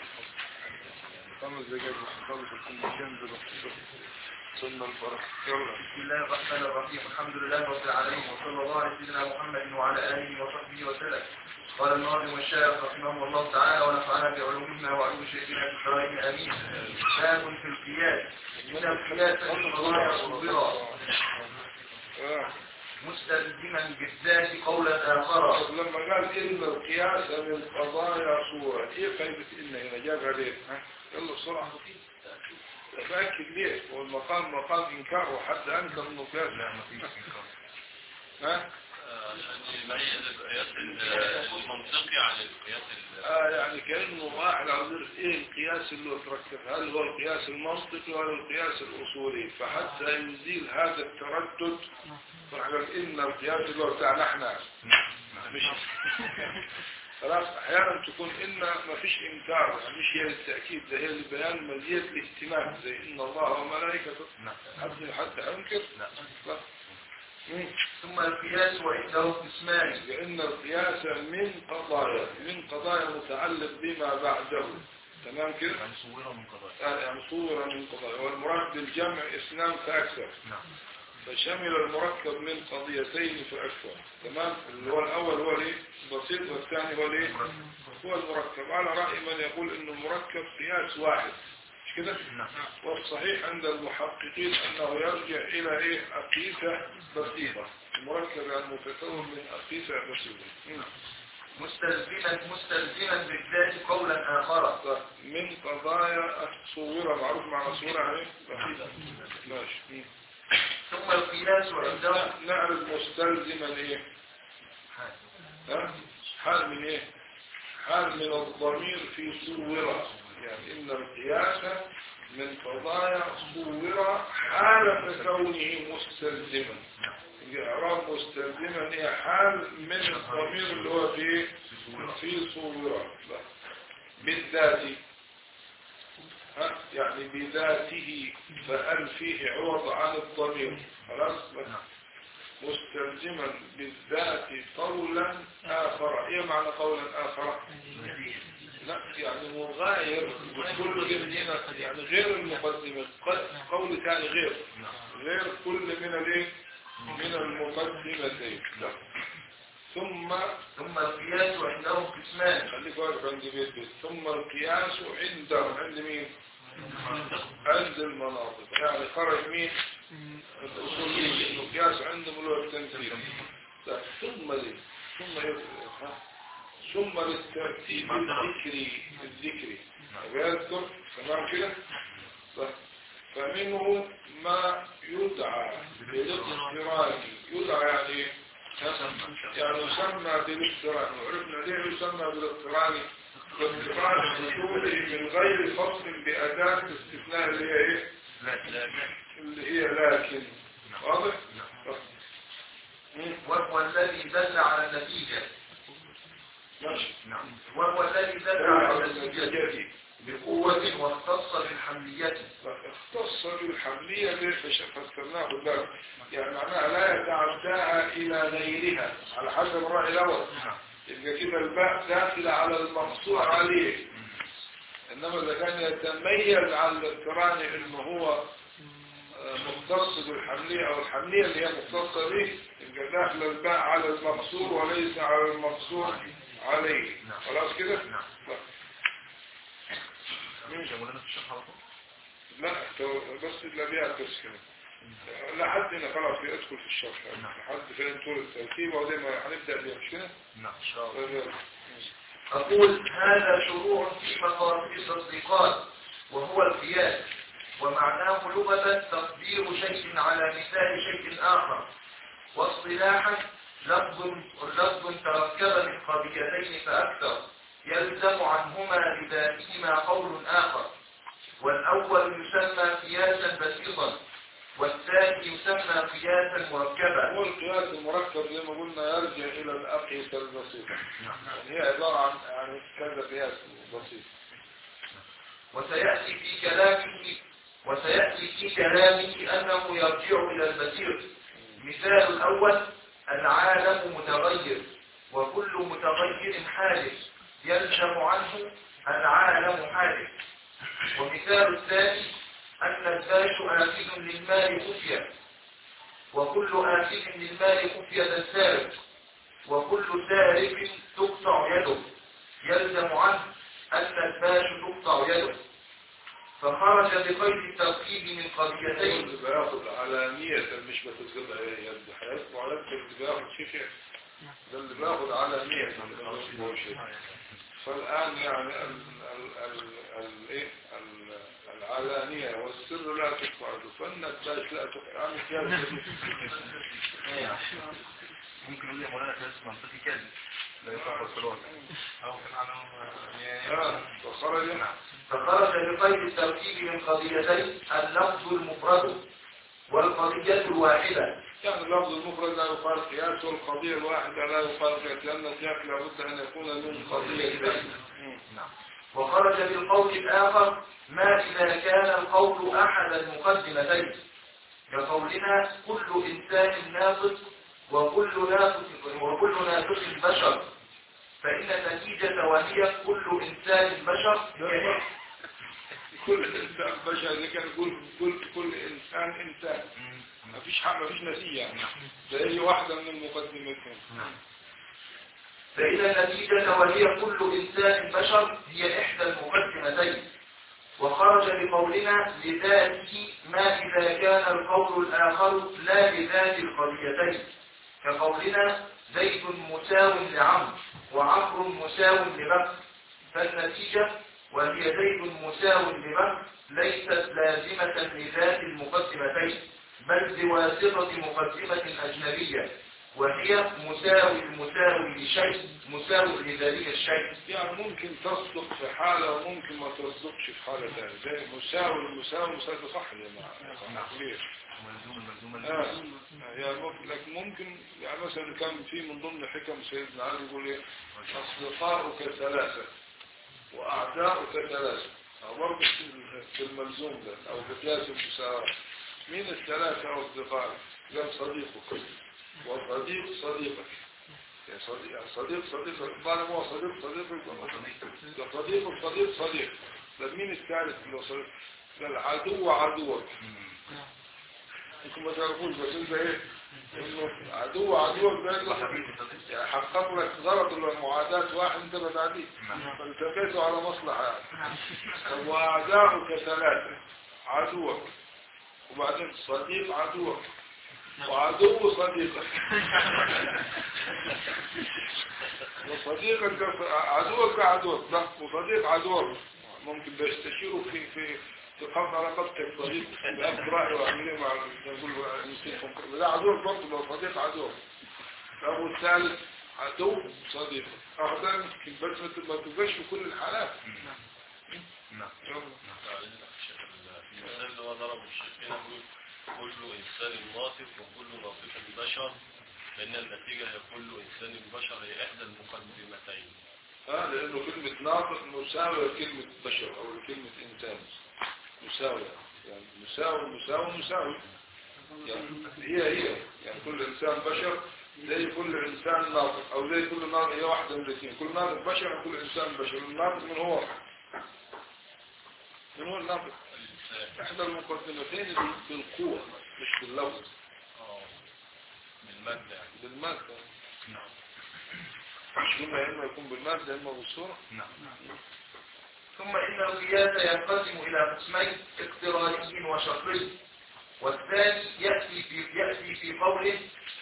خمس دقايق بس خلص الكلمتين دول سنة البركة يلا بسم الله الرحمن الرحيم الحمد لله رب العالمين وصلى الله على سيدنا محمد وعلى اله وصحبه وسلم قال الناظم والشارع رحمه الله تعالى ونفعنا بعلومهما وعلوم شيخنا في الدارين امين باب في القياس من القياس القضايا صغيرة آه. مستلزما بالذات قولا اخر طب لما قال إن القياس من قضايا صورة إيه فايدة إن هنا جابها ليه؟ ها؟ يلا بسرعة تأكد ليه؟ والمقام مقام إنكار وحد أنكر إنه قياس لا ما فيش إنكار. ها؟ عشان يميز القياس المنطقي عن القياس ال- آه يعني كأنه واحد عاوز يعرف إيه القياس اللي هو تركب هل هو القياس المنطقي ولا القياس الأصولي فحتى يزيل هذا التردد راح قال إن القياس اللي هو بتاعنا إحنا مش خلاص احيانا تكون ان ما فيش انكار يعني مش هي التاكيد ده هي لبيان مزيه الاهتمام زي ان الله وملائكته نعم حد حد انكر لا لا مم. ثم القياس وعنده قسمان لان القياس من قضايا من قضايا متعلق بما بعده تمام كده يعني صورة من قضايا آه، يعني صورة من قضايا والمراد بالجمع اثنان فاكثر نعم فشمل المركب من قضيتين فاكثر تمام اللي هو الاول هو الايه بسيط والثاني هو الايه هو المركب على رأي من يقول أن المركب قياس واحد مش كده نعم والصحيح عند المحققين أنه يرجع إلى إيه أقيسة بسيطة المركب يعني متكون من أقيسة بسيطة مم. مستلزما مستلزما بالذات قولا آخر طيب، من قضايا صورة معروف معنى صورة ايه بسيطة ماشي مم. ثم القياس عنده نعرف مستلزما إيه ها؟ حال من إيه حال من الضمير في صورة يعني إن القياس من قضايا صورة حالة كونه مستلزما الإعراب مستلزما هي حال من الضمير اللي هو في في صورة بالذات ها؟ يعني بذاته فأل فيه عوض عن الضمير خلاص مستلزما بالذات قولا آخر إيه معنى قولا آخر لا يعني مغاير بكل هنا يعني غير المقدمة ق- قول ثاني غير غير كل من الايه من المقدمتين لا. ثم ثم القياس عنده قسمان خليك واقف عند بيت بيت ثم القياس عنده عند مين عند المناطق يعني خرج مين الأصوليين إنه القياس عندهم اللي هو التنفيذ لا، ثم ليه ثم يذكر ها؟ ثم للترتيب الذكري الذكري يذكر تمام كده طيب. فمنه ما يدعى بالاقتران يدعى يعني إيه؟ يعني يسمى بالاقتران وعرفنا ليه يسمى بالاقتران بالاقتران حصوله من غير فصل بأداة الاستثناء اللي هي ايه اللي هي لكن واضح مم. وهو الذي دل على النتيجة ماشي نعم وهو الذي دل على النتيجة بقوة واختص بالحملية اختص بالحملية ليه فش- فسرناه بالله يعني معناها لا يتعداها إلى غيرها على حسب الرأي الأول نعم يبقى كده الباء داخل على المقصور عليه إنما إذا كان يتميز عن الاقتران إنه هو آه، مختص بالحملية أو الحملية اللي هي مختصة به يبقى داخل الباء على المقصور وليس على المقصور عليه نعم. خلاص كده؟ نعم طيب. مش مولانا في الشرح على طول لا تو- بس الأبيات بس كده لحد هنا خلاص يدخل في الشرح نعم. لحد فين طول الترتيب وبعدين ما هنبدأ بيه مش كده؟ نعم إن شاء الله طيب يلا. أقول هذا شروع في مقاصد التصديقات وهو القياس ومعناه لغة تقدير شيء على مثال شيء آخر واصطلاحا لفظ لفظ تركب من قضيتين فأكثر يلزم عنهما لذاتهما قول آخر والأول يسمى قياسا بسيطا والثاني يسمى قياسا مركبا هو القياس المركب زي ما قلنا يرجع إلى الأقيسة البسيطة يعني هي عبارة عن عن كذا قياس بسيط وسيأتي في كلامه وسيأتي في كلامه أنه يرجع إلى المسير مثال الأول العالم متغير وكل متغير حادث يلزم عنه العالم حادث ومثال الثاني أن الباش آخذ للمال خفية وكل آخذ للمال خفية سارق وكل سارق تقطع يده يلزم عنه أن الباش تقطع يده فخرج بقيد التوكيد من قضيتين اللي بياخد علانية مش بتكتبها هي يد حياته وعلامة اللي بياخد شيء ده اللي بياخد علانية فالآن يعني ال ال ال ال إيه ال العلانية والسر لا تقطع فالنتاج لا تقطع عن ممكن نقول يا مولانا كلاس منطقي كاذب لا يصح الصلاة أو كان وخرج فخرج بقيد التركيب من قضيتين اللفظ المفرد والقضية الواحدة يعني اللفظ المفرد لا يقال قياس والقضية الواحدة لا يقال قياس لأن السياق لابد أن يكون من قضيتين وخرج بالقول الآخر ما إذا كان القول أحد المقدمتين كقولنا كل إنسان ناطق وكل ناطق وكل ناطق بشر فإن النتيجة وهي كل إنسان بشر هي كل إنسان بشر إذا كان كل كل كل إنسان إنسان ما فيش حق ما فيش نتيجة يعني ده هي واحدة من المقدمتين فإن النتيجة وهي كل إنسان بشر هي إحدى المقدمتين وخرج بقولنا لذاته ما إذا كان القول الآخر لا لذات القضيتين كقولنا زيد مساو لعمرو وعمرو مساو لبكر فالنتيجة وهي زيد مساو لبكر ليست لازمة لذات المقدمتين بل بواسطة مقدمة أجنبية وهي مساوي المساوي لشيء مساوي لذلك الشيء يعني ممكن تصدق في حالة وممكن ما تصدقش في حالة ثانية زي مساوي المساوي مساوي ده صح يا جماعة ليش؟ آه. يعني ممكن لكن ممكن يعني مثلا كان في من ضمن حكم سيدنا علي يقول ايه اصدقاؤك ثلاثة واعداؤك ثلاثة أو برضه في- في الملزوم ده او بقياس المساواة مين الثلاثة اصدقائك؟ قال صديقك وصديق صديقك يعني صديق يعني صديق صديق بعد ما هو صديق صديقك ده صديق صديق صديق ده مين الثالث اللي هو صديق؟ قال عدو عدوك انتم ما تعرفوش بس انت ايه انه عدو عدوك ده اللي يعني حقق لك غلط المعاداة واحد انت بتعديه فالتقيتوا على مصلحة يعني واعداؤك ثلاثة عدوك وبعدين صديق عدوك وعدو صديقك وصديقك عدوك عدوك لا وصديق عدوك ممكن ده يستشيروا في في في قبض رقبتك صديق بأخذ رأي وعمل ايه مع يقول نسيكم ده عدوك برضه لو صديق عدوك أبو الثالث عدو صديق أخذ يمكن بس ما تبقى- ما تبقاش في كل الحالات يلا. المثال اللي هو ضربه الشيخ هنا بيقول كل إنسان ناطق وكل ناطق بشر لأن النتيجة هي كل إنسان بشر هي إحدى المقدمتين اه لانه كلمة ناطق مساوية لكلمة بشر او لكلمة انسان مساوية يعني مساوي مساوي مساوي يعني هي هي يعني كل انسان بشر زي كل انسان ناطق او زي كل ناطق هي واحدة من الاثنين كل ناطق بشر وكل انسان بشر الناطق من هو من هو الناطق احدى المقدمتين اللي بالقوة مش باللفظ اه بالمادة يعني بالمادة مش قلنا اما يكون بالمادة اما بالصورة ثم إن القياس ينقسم إلى قسمين اقتراني وشرطي والثاني يأتي في يأتي في قوله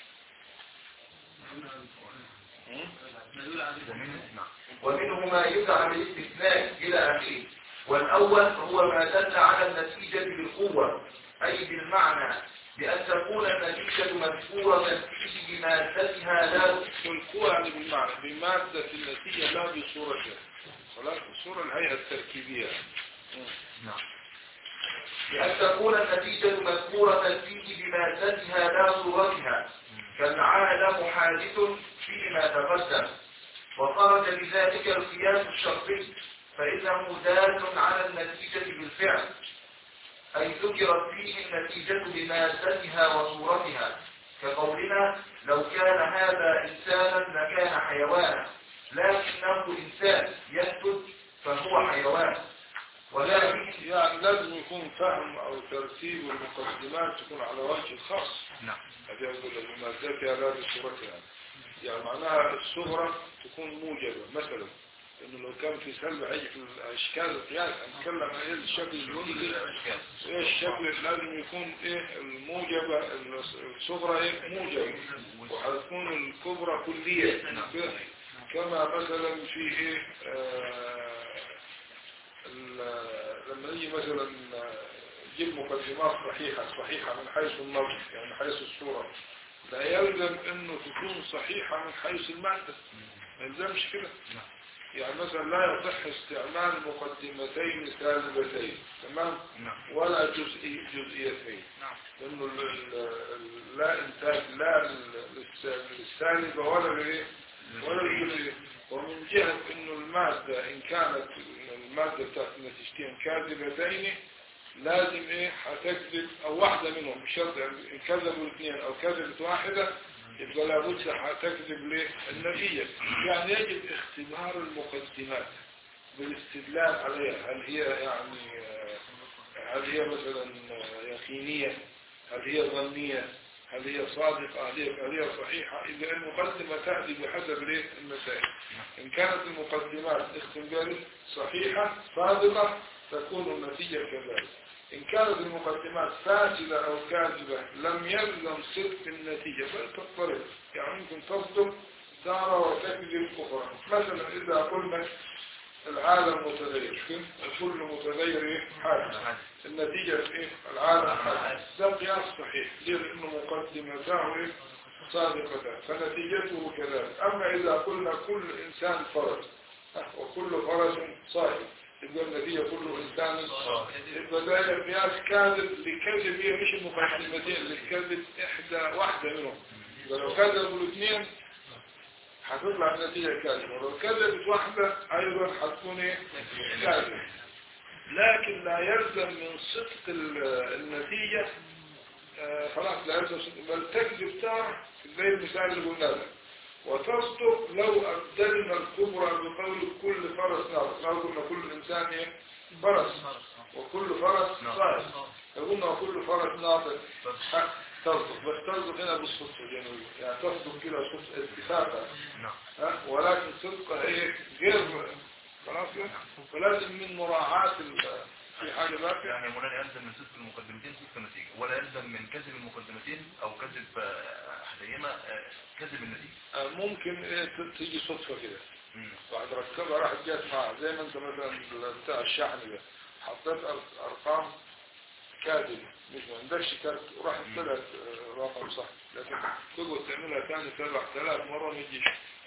ومنه ما يدعى بالاستثناء إلى آخره والأول هو ما دل على النتيجة بالقوة أي بالمعنى بأن تكون النتيجة مذكورة فيه بمادتها لا والقوة يعني بالمعنى بمادة النتيجة لا بصورتها خلاص الصورة الهيئة التركيبية بأن تكون النتيجة مذكورة فيه بمادتها لا صورتها فالعالم حادث فيما تقدم وخرج بذلك القياس الشرطي فإنه دال على النتيجة بالفعل أي ذكرت فيه النتيجة بمادتها وصورتها كقولنا لو كان هذا إنسانا لكان حيوانا لكنه إنسان يسجد فهو حيوان ولكن يعني لازم يكون فهم او ترتيب المقدمات تكون على وجه خاص نعم هذه يقول بمادتها لا بصورتها يعني معناها الصغرى تكون موجبة مثلا انه لو كان في سلب هيجي في الاشكال القياس هنتكلم عن ايه الشكل الجندي ايه الشكل لازم يكون ايه الموجبة الصغرى ايه موجبة وهتكون الكبرى كلية كما مثلا في ايه آه ال- لما يجي مثلا جيب مقدمات صحيحة صحيحة من حيث النظر يعني من حيث الصورة لا يلزم انه تكون صحيحة من حيث المادة ما يلزمش كده يعني مثلا لا يصح استعمال مقدمتين سالبتين تمام نعم ولا جزئي جزئيتين نعم لانه ال- ال- ال- لا انتاج لا لل- للس- للسالبة ولا للايه ولا للجزئية ومن جهة انه المادة ان كانت المادة بتاعت النتيجتين كاذبتين لازم ايه هتكذب او واحدة منهم مش شرط يعني ان كذبوا الاثنين او كذبت واحدة يبقى لابد هتكذب ليه النتيجة يعني يجب اختبار المقدمات بالاستدلال عليها هل هي يعني آه، هل هي مثلا آه، يقينية هل هي ظنية هل هي صادقة هل هي, هل هي صحيحة إذا المقدمة تأتي بحسب ليه المسائل إن كانت المقدمات اختبار صحيحة صادقة تكون النتيجة كذلك إن كانت المقدمات فاسدة أو كاذبة لم يلزم صدق النتيجة بل تضطرب يعني ممكن تصدق تارة وتكذب أخرى مثلا إذا قلنا العالم متغير كيف؟ كل متغير إيه؟ حادث النتيجة إيه؟ العالم حادث ده قياس صحيح ليه؟ لأنه مقدمته إيه؟ صادقة فنتيجته كذلك أما إذا قلنا كل إنسان فرس ها، وكل فرس صاحب يبقى النتيجة كل إنسان يبقى ده قياس كاذب لكذب هي مش المقدمتين لكذب إحدى واحدة منهم يبقى لو كذبوا الاثنين هتطلع النتيجة كاذبة ولو كذبت واحدة أيضا هتكون إيه؟ كاذبة لكن لا يلزم من صدق ال- النتيجة آه، خلاص لا يلزم صدق بل تكذب تارة زي المثال اللي قلنا ده وتصدق لو أبدلنا الكبرى بقول كل فرس نار لو قلنا كل إنسان إيه؟ فرس وكل فرس صائد لو قلنا وكل فرس ناطق ها، تصدق بس تصدق هنا بالصدفة الجنوبية يعني تصدق كده صدق اتفاقا نعم ها؟ ولكن صدق ايه غير خلاص كده؟ فلازم من مراعاة ال- في حاجة باقية يعني يا مولانا يلزم من صدق المقدمتين صدق النتيجة ولا يلزم من كذب المقدمتين او كذب آه، احدهما آه، كذب النتيجة آه، ممكن إيه ت- تيجي صدفة كده مم. بعد ركبها راحت جت معها زي ما انت مثلا بتاع الشحن ده حطيت أر- ارقام كاذبة مش ما عندكش كارت وراحت طلعت آه، رقم صح لكن تقعد تعملها ثاني سبع ثلاث مرة ما يجيش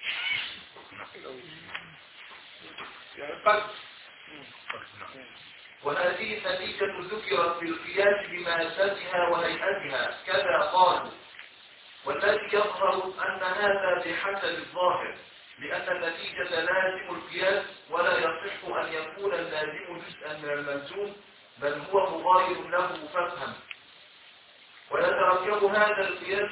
يعني قد نعم. وهذه النتيجة ذكرت في القياس بمادتها وهيئتها كذا قالوا والذي يظهر أن هذا بحسب الظاهر لأن النتيجة لازم القياس ولا يصح أن يكون اللازم جزءا من الملزوم بل هو مغاير له فافهم ويتركب هذا القياس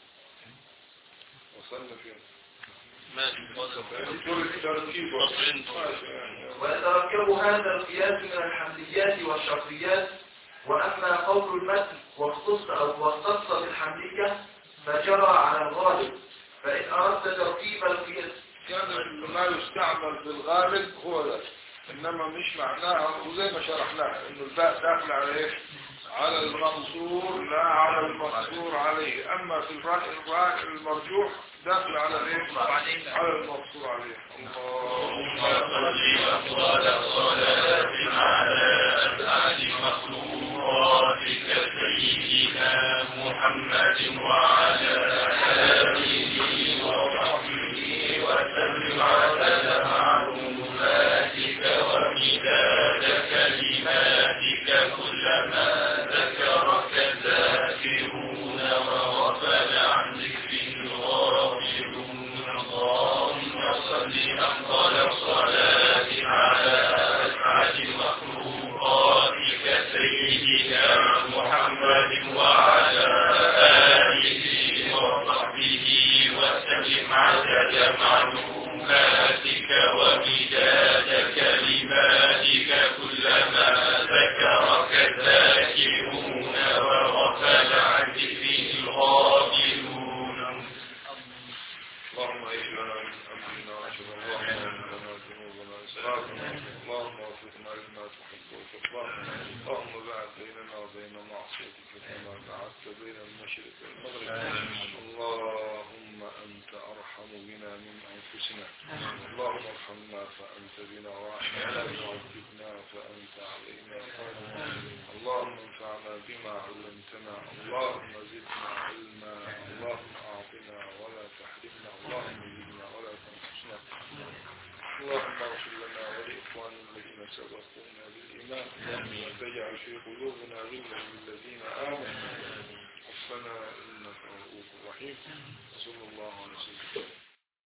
وصلنا فين ماشي دور التركيب ماشي. ويتركب هذا القياس من الحمليات والشرطيات وأما قول المتن واختص أو واختص بالحملية فجرى على الغالب فإن أردت ترتيب القياس كان ما يستعمل في الغالب هو ده انما مش معناها وزي ما شرحناها انه الباء داخل على ايه على المنصور لا على المقصور عليه اما في الرأي الرأي المرجوح داخل على الايه على المقصور عليه اللهم الله صل أفضل صلاة على أسعد مخلوقاتك سيدنا محمد وعلى آله وصحبه وسلم عدد معلوماتك ومداد كلماتك كلما ذكرك الذاكرون وغفل عن ذكر الغافلون اللهم صل أفضل الصلاة على جمعت بين المشرق والمغرب اللهم أنت أرحم بنا من أنفسنا اللهم ارحمنا فأنت بنا راحم ولا تعذبنا فأنت علينا قادر اللهم انفعنا بما علمتنا اللهم زدنا علما اللهم أعطنا ولا تحرمنا اللهم زدنا ولا تنقصنا اللهم اغفر لنا ولإخواننا الذين سبقونا بالإيمان ولا تجعل في قلوبنا غلا للذين آمنوا ربنا إنك رؤوف رحيم صلى الله عليه وسلم